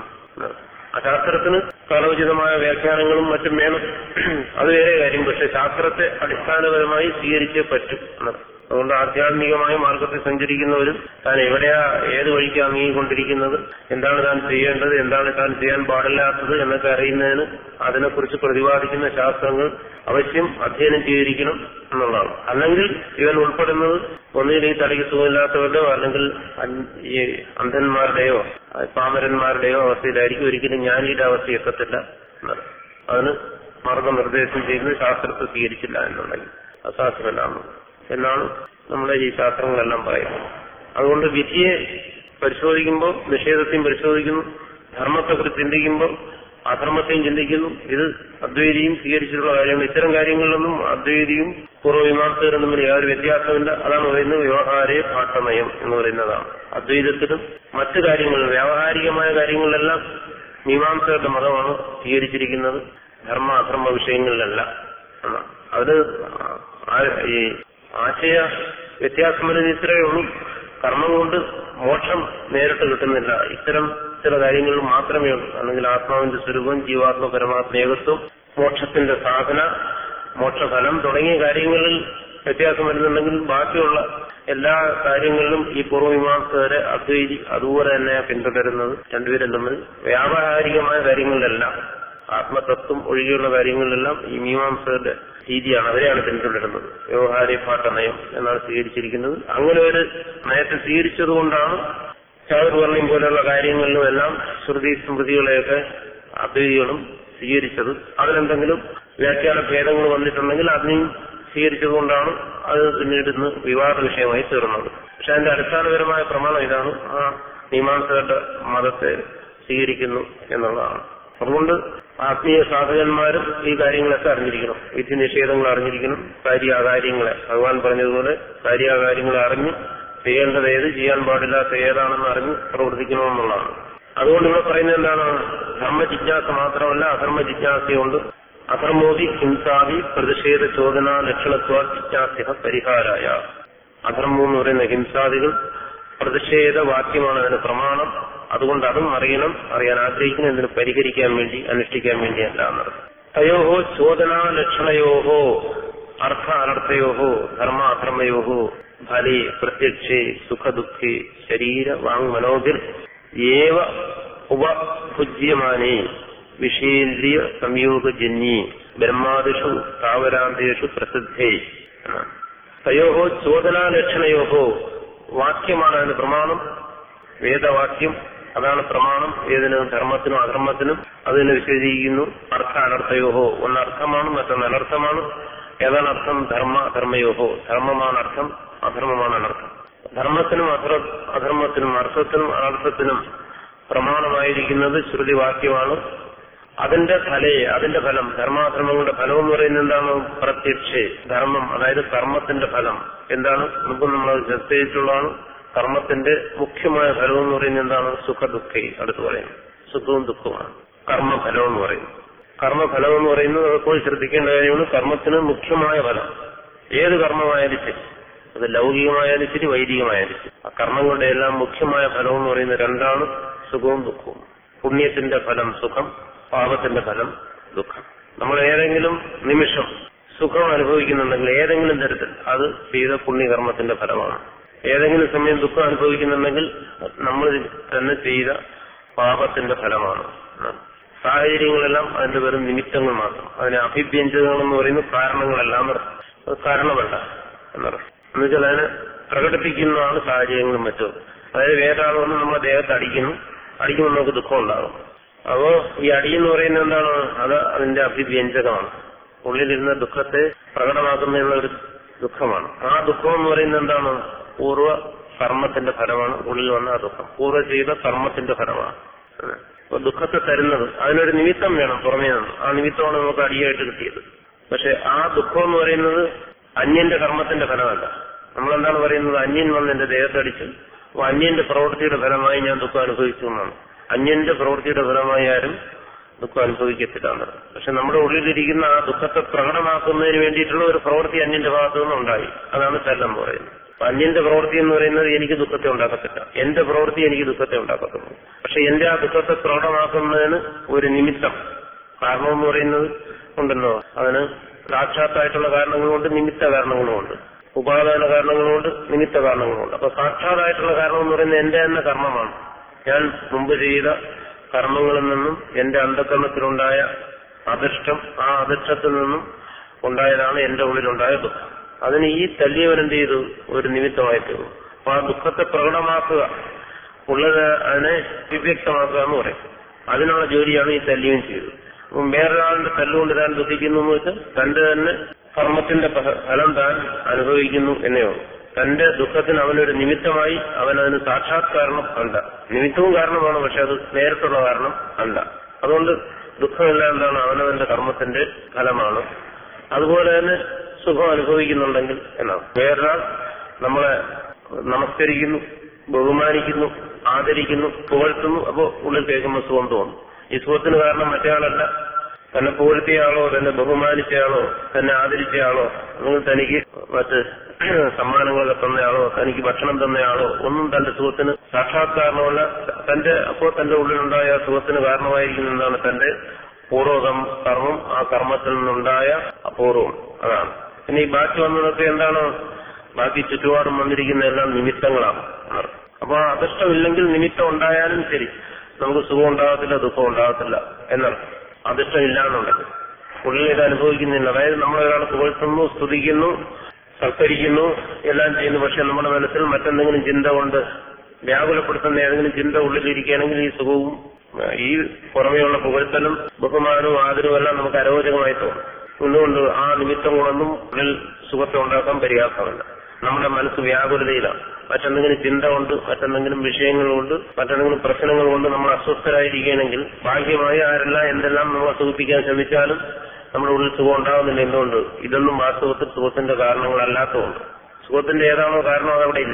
ആ ശാസ്ത്രത്തിന് കാലോചിതമായ വ്യാഖ്യാനങ്ങളും മറ്റും വേണം അത് വേറെ കാര്യം പക്ഷെ ശാസ്ത്രത്തെ അടിസ്ഥാനപരമായി സ്വീകരിച്ചേ പറ്റും എന്നത് അതുകൊണ്ട് ആധ്യാത്മികമായ മാർഗത്തിൽ സഞ്ചരിക്കുന്നവരും താൻ എവിടെയാ ഏത് വഴിക്ക് അങ്ങീകൊണ്ടിരിക്കുന്നത് എന്താണ് താൻ ചെയ്യേണ്ടത് എന്താണ് താൻ ചെയ്യാൻ പാടില്ലാത്തത് എന്നൊക്കെ അറിയുന്നതിന് അതിനെക്കുറിച്ച് പ്രതിപാദിക്കുന്ന ശാസ്ത്രങ്ങൾ അവശ്യം അധ്യയനം ചെയ്തിരിക്കണം എന്നുള്ളതാണ് അല്ലെങ്കിൽ ഇവൻ ഉൾപ്പെടുന്നത് ഒന്നുകിൽ ഈ തലയ്ക്ക് സുഖമില്ലാത്തവരുടെയോ അല്ലെങ്കിൽ ഈ അന്ധന്മാരുടെയോ പാമരന്മാരുടെയോ അവസ്ഥയിലായിരിക്കും ഒരിക്കലും ജ്ഞാനിയുടെ അവസ്ഥ എത്തത്തില്ല എന്നത് അതിന് മാർഗനിർദ്ദേശം ചെയ്യുന്നത് ശാസ്ത്രത്തെ സ്വീകരിച്ചില്ല എന്നുണ്ടെങ്കിൽ അശാസ്ത്രമല്ലാണ് എന്നാണ് നമ്മുടെ ഈ ശാസ്ത്രങ്ങളെല്ലാം പറയുന്നത് അതുകൊണ്ട് വിധിയെ പരിശോധിക്കുമ്പോൾ നിഷേധത്തെയും പരിശോധിക്കുന്നു ധർമ്മത്തെക്കുറിച്ച് ചിന്തിക്കുമ്പോൾ അധർമ്മത്തെയും ചിന്തിക്കുന്നു ഇത് അദ്വൈതിയും സ്വീകരിച്ചിട്ടുള്ള കാര്യങ്ങൾ ഇത്തരം കാര്യങ്ങളിലൊന്നും അദ്വൈതിയും പൂർവ്വമീമാംസകരും തമ്മിൽ യാതൊരു വ്യത്യാസമില്ല അതാണ് പറയുന്നത് വ്യവഹാരേ പാഠനയം എന്ന് പറയുന്നതാണ് അദ്വൈതത്തിലും മറ്റു കാര്യങ്ങളിലും വ്യാവഹാരികമായ കാര്യങ്ങളിലെല്ലാം മീമാംസകരുടെ മതമാണ് സ്വീകരിച്ചിരിക്കുന്നത് ധർമ്മ അധർമ്മ വിഷയങ്ങളിലല്ല എന്നാണ് അത് ഈ ആശയ വ്യത്യാസം വരുന്ന ഇത്രയേ ഉള്ളൂ കർമ്മം കൊണ്ട് മോക്ഷം നേരിട്ട് കിട്ടുന്നില്ല ഇത്തരം ചില കാര്യങ്ങളിൽ മാത്രമേ ഉള്ളൂ അല്ലെങ്കിൽ ആത്മാവിന്റെ സ്വരൂപം ജീവാത്മ പരമാത്മ ഏകത്വം മോക്ഷത്തിന്റെ സാധന മോക്ഷഫലം തുടങ്ങിയ കാര്യങ്ങളിൽ വ്യത്യാസം വരുന്നുണ്ടെങ്കിൽ ബാക്കിയുള്ള എല്ലാ കാര്യങ്ങളിലും ഈ പൂർവ്വമീമാംസകരെ അദ്വൈതി അതുപോലെ തന്നെ പിന്തുടരുന്നത് രണ്ടുപേരും തമ്മിൽ വ്യാവഹാരികമായ കാര്യങ്ങളിലെല്ലാം ആത്മതത്വം ഒഴികെയുള്ള കാര്യങ്ങളിലെല്ലാം ഈ മീമാംസകരുടെ രീതിയാണ് അവരെയാണ് പിന്തുടരുന്നത് വ്യവഹാരി പാട്ട നയം എന്നാണ് സ്വീകരിച്ചിരിക്കുന്നത് അങ്ങനെ ഒരു നയത്തെ സ്വീകരിച്ചതുകൊണ്ടാണ് ചാതുർവർണ്ണയം പോലെയുള്ള കാര്യങ്ങളിലും എല്ലാം ശ്രുതി സ്മൃതികളെയൊക്കെ അദ്വൈതികളും സ്വീകരിച്ചത് അതിലെന്തെങ്കിലും വ്യാഖ്യാന ഭേദങ്ങൾ വന്നിട്ടുണ്ടെങ്കിൽ അതിനെയും സ്വീകരിച്ചതുകൊണ്ടാണ് അത് പിന്നീട് ഇന്ന് വിവാദ വിഷയമായി തീർന്നത് പക്ഷെ അതിന്റെ അടിസ്ഥാനപരമായ പ്രമാണം ഇതാണ് ആ മീമാംസകരുടെ മതത്തെ സ്വീകരിക്കുന്നു എന്നുള്ളതാണ് അതുകൊണ്ട് ആത്മീയ സാധകന്മാരും ഈ കാര്യങ്ങളൊക്കെ അറിഞ്ഞിരിക്കണം വിധി നിഷേധങ്ങൾ അറിഞ്ഞിരിക്കണം കാര്യാകാര്യങ്ങളെ ഭഗവാൻ പറഞ്ഞതുപോലെ കാര്യാകാര്യങ്ങളെ അറിഞ്ഞ് ചെയ്യേണ്ടത് ഏത് ചെയ്യാൻ പാടില്ലാത്ത ഏതാണെന്ന് അറിഞ്ഞ് പ്രവർത്തിക്കണമെന്നുള്ളതാണ് അതുകൊണ്ട് ഇവിടെ പറയുന്നത് എന്താണ് ധർമ്മ ജിജ്ഞാസ മാത്രമല്ല അധർമ്മ ജിജ്ഞാസയുണ്ട് അധർമ്മോദി ഹിംസാദി പ്രതിഷേധ ചോദന ലക്ഷണത്വ ജിജ്ഞാസ്യ പരിഹാരായ അധർമ്മം എന്ന് പറയുന്ന ഹിംസാദികൾ പ്രതിഷേധ വാക്യമാണ് അതിന് പ്രമാണം അതുകൊണ്ട് അതും അറിയണം അറിയാൻ ആഗ്രഹിക്കുന്ന ഇതിന് പരിഹരിക്കാൻ വേണ്ടി അനുഷ്ഠിക്കാൻ വേണ്ടിയല്ല എന്നർത്ഥം തയോഹോ ചോദനാ ലക്ഷണയോഹോ അർത്ഥ അനർത്ഥയോഹോ ധർമ്മ അധർമ്മയോഹോ ഫലേ പ്രത്യക്ഷേ സുഖദുഃഖേ ശരീര വാങ് മനോഭിർ ഏവ ഉപഭുജ്യമാനേ വിഷയേന്ദ്രിയ സംയോഗജന്യേ ബ്രഹ്മാദിഷു സ്ഥാവരാന്തേഷു പ്രസിദ്ധേ എന്നാണ്. തയോഹോ ചോദനാലക്ഷണയോഹോ വാക്യമാണ് അതിന് പ്രമാണം വേദവാക്യം അതാണ് പ്രമാണം ഏതിന് ധർമ്മത്തിനും അധർമ്മത്തിനും അതിനെ വിശദീകരിക്കുന്നു അർത്ഥ അനർത്ഥയോഹോ ഒന്ന് അർത്ഥമാണ് മറ്റൊന്ന് അനർത്ഥമാണ് ഏതാണ് അർത്ഥം ധർമ്മ അധർമ്മയോഹോ ധർമ്മമാണ് അർത്ഥം അധർമ്മമാണ് അനർത്ഥം ധർമ്മത്തിനും അധർ അധർമ്മത്തിനും അർത്ഥത്തിനും അനർത്ഥത്തിനും പ്രമാണമായിരിക്കുന്നത് ശ്രുതിവാക്യമാണ് അതിന്റെ ഫലേ അതിന്റെ ഫലം ധർമാധർമ്മങ്ങളുടെ ഫലം എന്ന് പറയുന്നത് എന്താണ് പ്രത്യക്ഷേ ധർമ്മം അതായത് കർമ്മത്തിന്റെ ഫലം എന്താണ് മുമ്പ് നമ്മൾ ചർച്ച ചെയ്തിട്ടുള്ളതാണ് കർമ്മത്തിന്റെ മുഖ്യമായ ഫലം എന്ന് പറയുന്നത് എന്താണ് സുഖ ദുഃഖി അടുത്ത് പറയുന്നത് സുഖവും ദുഃഖവുമാണ് കർമ്മഫലം എന്ന് പറയുന്നത് കർമ്മഫലം എന്ന് പറയുന്നത് എപ്പോഴും ശ്രദ്ധിക്കേണ്ട കാര്യമാണ് കർമ്മത്തിന് മുഖ്യമായ ഫലം ഏത് കർമ്മമായാലും ശരി അത് ലൗകികമായാലും ശരി വൈദികമായാലും ശരി ആ കർമ്മങ്ങളുടെ എല്ലാം മുഖ്യമായ ഫലം എന്ന് പറയുന്നത് രണ്ടാണ് സുഖവും ദുഃഖവും പുണ്യത്തിന്റെ ഫലം സുഖം പാപത്തിന്റെ ഫലം ദുഃഖം നമ്മൾ ഏതെങ്കിലും നിമിഷം സുഖം അനുഭവിക്കുന്നുണ്ടെങ്കിൽ ഏതെങ്കിലും തരത്തിൽ അത് ചെയ്ത പുണ്യകർമ്മത്തിന്റെ ഫലമാണ് ഏതെങ്കിലും സമയം ദുഃഖം അനുഭവിക്കുന്നുണ്ടെങ്കിൽ നമ്മൾ തന്നെ ചെയ്ത പാപത്തിന്റെ ഫലമാണ് സാഹചര്യങ്ങളെല്ലാം അതിന്റെ വെറും നിമിത്തങ്ങൾ മാത്രം അതിനെ അഭിവ്യഞ്ജകങ്ങൾ എന്ന് പറയുന്ന കാരണങ്ങളെല്ലാം അത് കാരണമല്ല എന്നർത്ഥം എന്നുവെച്ചാൽ അതിനെ പ്രകടിപ്പിക്കുന്നതാണ് സാഹചര്യങ്ങളും മറ്റും അതായത് വേറൊരാൾ വന്ന് നമ്മളെ ദേഹത്ത് അടിക്കുന്നു അടിക്കുമ്പോൾ നമുക്ക് ദുഃഖം ഉണ്ടാകും അപ്പോ ഈ അടി എന്ന് പറയുന്നത് എന്താണ് അത് അതിന്റെ അഭിവ്യഞ്ജകമാണ് ഉള്ളിലിരുന്ന ദുഃഖത്തെ പ്രകടമാക്കുന്നതിനുള്ള ഒരു ദുഃഖമാണ് ആ ദുഃഖം എന്ന് പറയുന്നത് എന്താണ് പൂർവ്വ കർമ്മത്തിന്റെ ഫലമാണ് ഉള്ളിൽ വന്ന ആ ദുഃഖം പൂർവ്വ ചെയ്ത കർമ്മത്തിന്റെ ഫലമാണ് അപ്പൊ ദുഃഖത്തെ തരുന്നത് അതിനൊരു നിമിത്തം വേണം പുറമേ നിന്ന് ആ നിമിത്തമാണ് നമുക്ക് അടിയായിട്ട് കിട്ടിയത് പക്ഷെ ആ ദുഃഖം എന്ന് പറയുന്നത് അന്യന്റെ കർമ്മത്തിന്റെ ഫലമല്ല നമ്മളെന്താണ് പറയുന്നത് അന്യൻ വന്ന് എന്റെ ദേഹത്തടിച്ച് അപ്പൊ അന്യന്റെ പ്രവൃത്തിയുടെ ഫലമായി ഞാൻ ദുഃഖം അനുഭവിച്ചു എന്നാണ് അന്യന്റെ പ്രവൃത്തിയുടെ ഫലമായി ആരും ദുഃഖം അനുഭവിക്കത്തില്ല എന്നത് പക്ഷെ നമ്മുടെ ഉള്ളിലിരിക്കുന്ന ആ ദുഃഖത്തെ പ്രകടമാക്കുന്നതിന് വേണ്ടിയിട്ടുള്ള ഒരു പ്രവൃത്തി അന്യന്റെ ഭാഗത്തു നിന്നുണ്ടായി അതാണ് ശല്ലം പറയുന്നത് അപ്പൊ അന്യന്റെ പ്രവൃത്തി എന്ന് പറയുന്നത് എനിക്ക് ദുഃഖത്തെ ഉണ്ടാക്കത്തില്ല എന്റെ പ്രവൃത്തി എനിക്ക് ദുഃഖത്തെ ഉണ്ടാക്കത്തുള്ളൂ പക്ഷെ എന്റെ ആ ദുഃഖത്തെ പ്രകടമാക്കുന്നതിന് ഒരു നിമിത്തം കാരണം എന്ന് പറയുന്നത് ഉണ്ടല്ലോ അതിന് സാക്ഷാത്തായിട്ടുള്ള കാരണങ്ങളുമുണ്ട് നിമിത്ത കാരണങ്ങളുമുണ്ട് ഉപാദാന കാരണങ്ങളുമുണ്ട് നിമിത്ത കാരണങ്ങളുമുണ്ട് അപ്പൊ സാക്ഷാത്തായിട്ടുള്ള കാരണം എന്ന് പറയുന്നത് എന്റെ തന്നെ കർമ്മമാണ് ഞാൻ മുമ്പ് ചെയ്ത കർമ്മങ്ങളിൽ നിന്നും എന്റെ അന്ധകരണത്തിലുണ്ടായ അധിഷ്ഠം ആ അധിഷ്ഠത്തിൽ നിന്നും ഉണ്ടായതാണ് എന്റെ ഉള്ളിലുണ്ടായ ദുഃഖം അതിന് ഈ തല്ലിയവൻ എന്ത് ചെയ്തു ഒരു നിമിത്തമായി തീർന്നു അപ്പൊ ആ ദുഃഖത്തെ പ്രകടമാക്കുക ഉള്ളത് അതിനെ വിവ്യക്തമാക്കുക എന്ന് പറയും അതിനുള്ള ജോലിയാണ് ഈ തല്ലിയവൻ ചെയ്തത് അപ്പം വേറൊരാളുടെ തല്ലുകൊണ്ട് താൻ ദുഃഖിക്കുന്നു എന്ന് വെച്ചാൽ തന്റെ തന്നെ കർമ്മത്തിന്റെ ഫ- ഫലം താൻ അനുഭവിക്കുന്നു എന്നേ ഉള്ളൂ തന്റെ ദുഃഖത്തിന് അവനൊരു നിമിത്തമായി അവൻ അതിന് സാക്ഷാത് കാരണം അല്ല നിമിത്തവും കാരണമാണ് പക്ഷെ അത് നേരിട്ടുള്ള കാരണം അല്ല അതുകൊണ്ട് ദുഃഖമെല്ലാം എന്താണ് അവനവന്റെ കർമ്മത്തിന്റെ ഫലമാണ് അതുപോലെ തന്നെ സുഖം അനുഭവിക്കുന്നുണ്ടെങ്കിൽ എന്നാണ് വേറൊരാൾ നമ്മളെ നമസ്കരിക്കുന്നു ബഹുമാനിക്കുന്നു ആദരിക്കുന്നു പുകഴ്ത്തുന്നു അപ്പോൾ ഉള്ളിൽ കേൾക്കുമ്പോൾ സുഖം തോന്നും ഈ സുഖത്തിന് കാരണം മറ്റേയാളല്ല തന്നെ പുകഴ്ത്തിയയാളോ തന്നെ ബഹുമാനിച്ചയാളോ തന്നെ ആദരിച്ചയാളോ അല്ലെങ്കിൽ തനിക്ക് മറ്റ് സമ്മാനങ്ങളൊക്കെ തന്നയാളോ തനിക്ക് ഭക്ഷണം തന്നയാളോ ഒന്നും തന്റെ സുഖത്തിന് സാക്ഷാത് കാരണമല്ല തന്റെ അപ്പോൾ തന്റെ ഉള്ളിലുണ്ടായ ആ സുഖത്തിന് കാരണമായിരിക്കുന്ന എന്താണ് തന്റെ പൂർവകം കർമ്മം ആ കർമ്മത്തിൽ നിന്നുണ്ടായ അപൂർവം അതാണ് പിന്നെ ഈ ബാക്കി വന്നതൊക്കെ എന്താണ് ബാക്കി ചുറ്റുപാടും വന്നിരിക്കുന്ന എല്ലാം നിമിത്തങ്ങളാണ് എന്നർത്ഥം. അപ്പൊ ആ അധിഷ്ടമില്ലെങ്കിൽ നിമിത്തം ഉണ്ടായാലും ശരി നമുക്ക് സുഖം ഉണ്ടാകത്തില്ല ദുഃഖം ഉണ്ടാകത്തില്ല എന്നർത്ഥം അധിഷ്ടം ഇല്ലാന്നുണ്ടെങ്കിൽ ഉള്ളിൽ ഇത് അനുഭവിക്കുന്നില്ല അതായത് നമ്മളൊരാളെ പുകഴ്ത്തുന്നു സ്തുതിക്കുന്നു സൽക്കരിക്കുന്നു എല്ലാം ചെയ്യുന്നു പക്ഷെ നമ്മുടെ മനസ്സിൽ മറ്റെന്തെങ്കിലും ചിന്ത കൊണ്ട് വ്യാകുലപ്പെടുത്തുന്ന ഏതെങ്കിലും ചിന്ത ഉള്ളിലിരിക്കുകയാണെങ്കിൽ ഈ സുഖവും ആ, ഈ പുറമെയുള്ള പുകഴ്ത്തലും ബഹുമാനവും ആദരവും എല്ലാം നമുക്ക് അരോചകമായി തോന്നും എന്തുകൊണ്ട് ആ നിമിത്തം കൊണ്ടൊന്നും ഉള്ളിൽ സുഖത്തെ ഉണ്ടാക്കാൻ പര്യാപ്തമല്ല നമ്മുടെ മനസ്സ് വ്യാകുലതയിലാണ് മറ്റെന്തെങ്കിലും ചിന്ത കൊണ്ട് മറ്റെന്തെങ്കിലും വിഷയങ്ങൾ കൊണ്ട് മറ്റെന്തെങ്കിലും പ്രശ്നങ്ങൾ കൊണ്ട് നമ്മൾ അസ്വസ്ഥരായിരിക്കുകയാണെങ്കിൽ ഭാഗ്യമായി ആരെല്ലാം എന്തെല്ലാം നമ്മളെ സുഖിപ്പിക്കാൻ ശ്രമിച്ചാലും നമ്മുടെ ഉള്ളിൽ സുഖം ഉണ്ടാകുന്നില്ല എന്തുകൊണ്ട് ഇതൊന്നും വാസ്തവത്തിൽ സുഖത്തിന്റെ കാരണങ്ങളല്ലാത്തതുകൊണ്ട് സുഖത്തിന്റെ ഏതാണോ കാരണം അതവിടെ ഇല്ല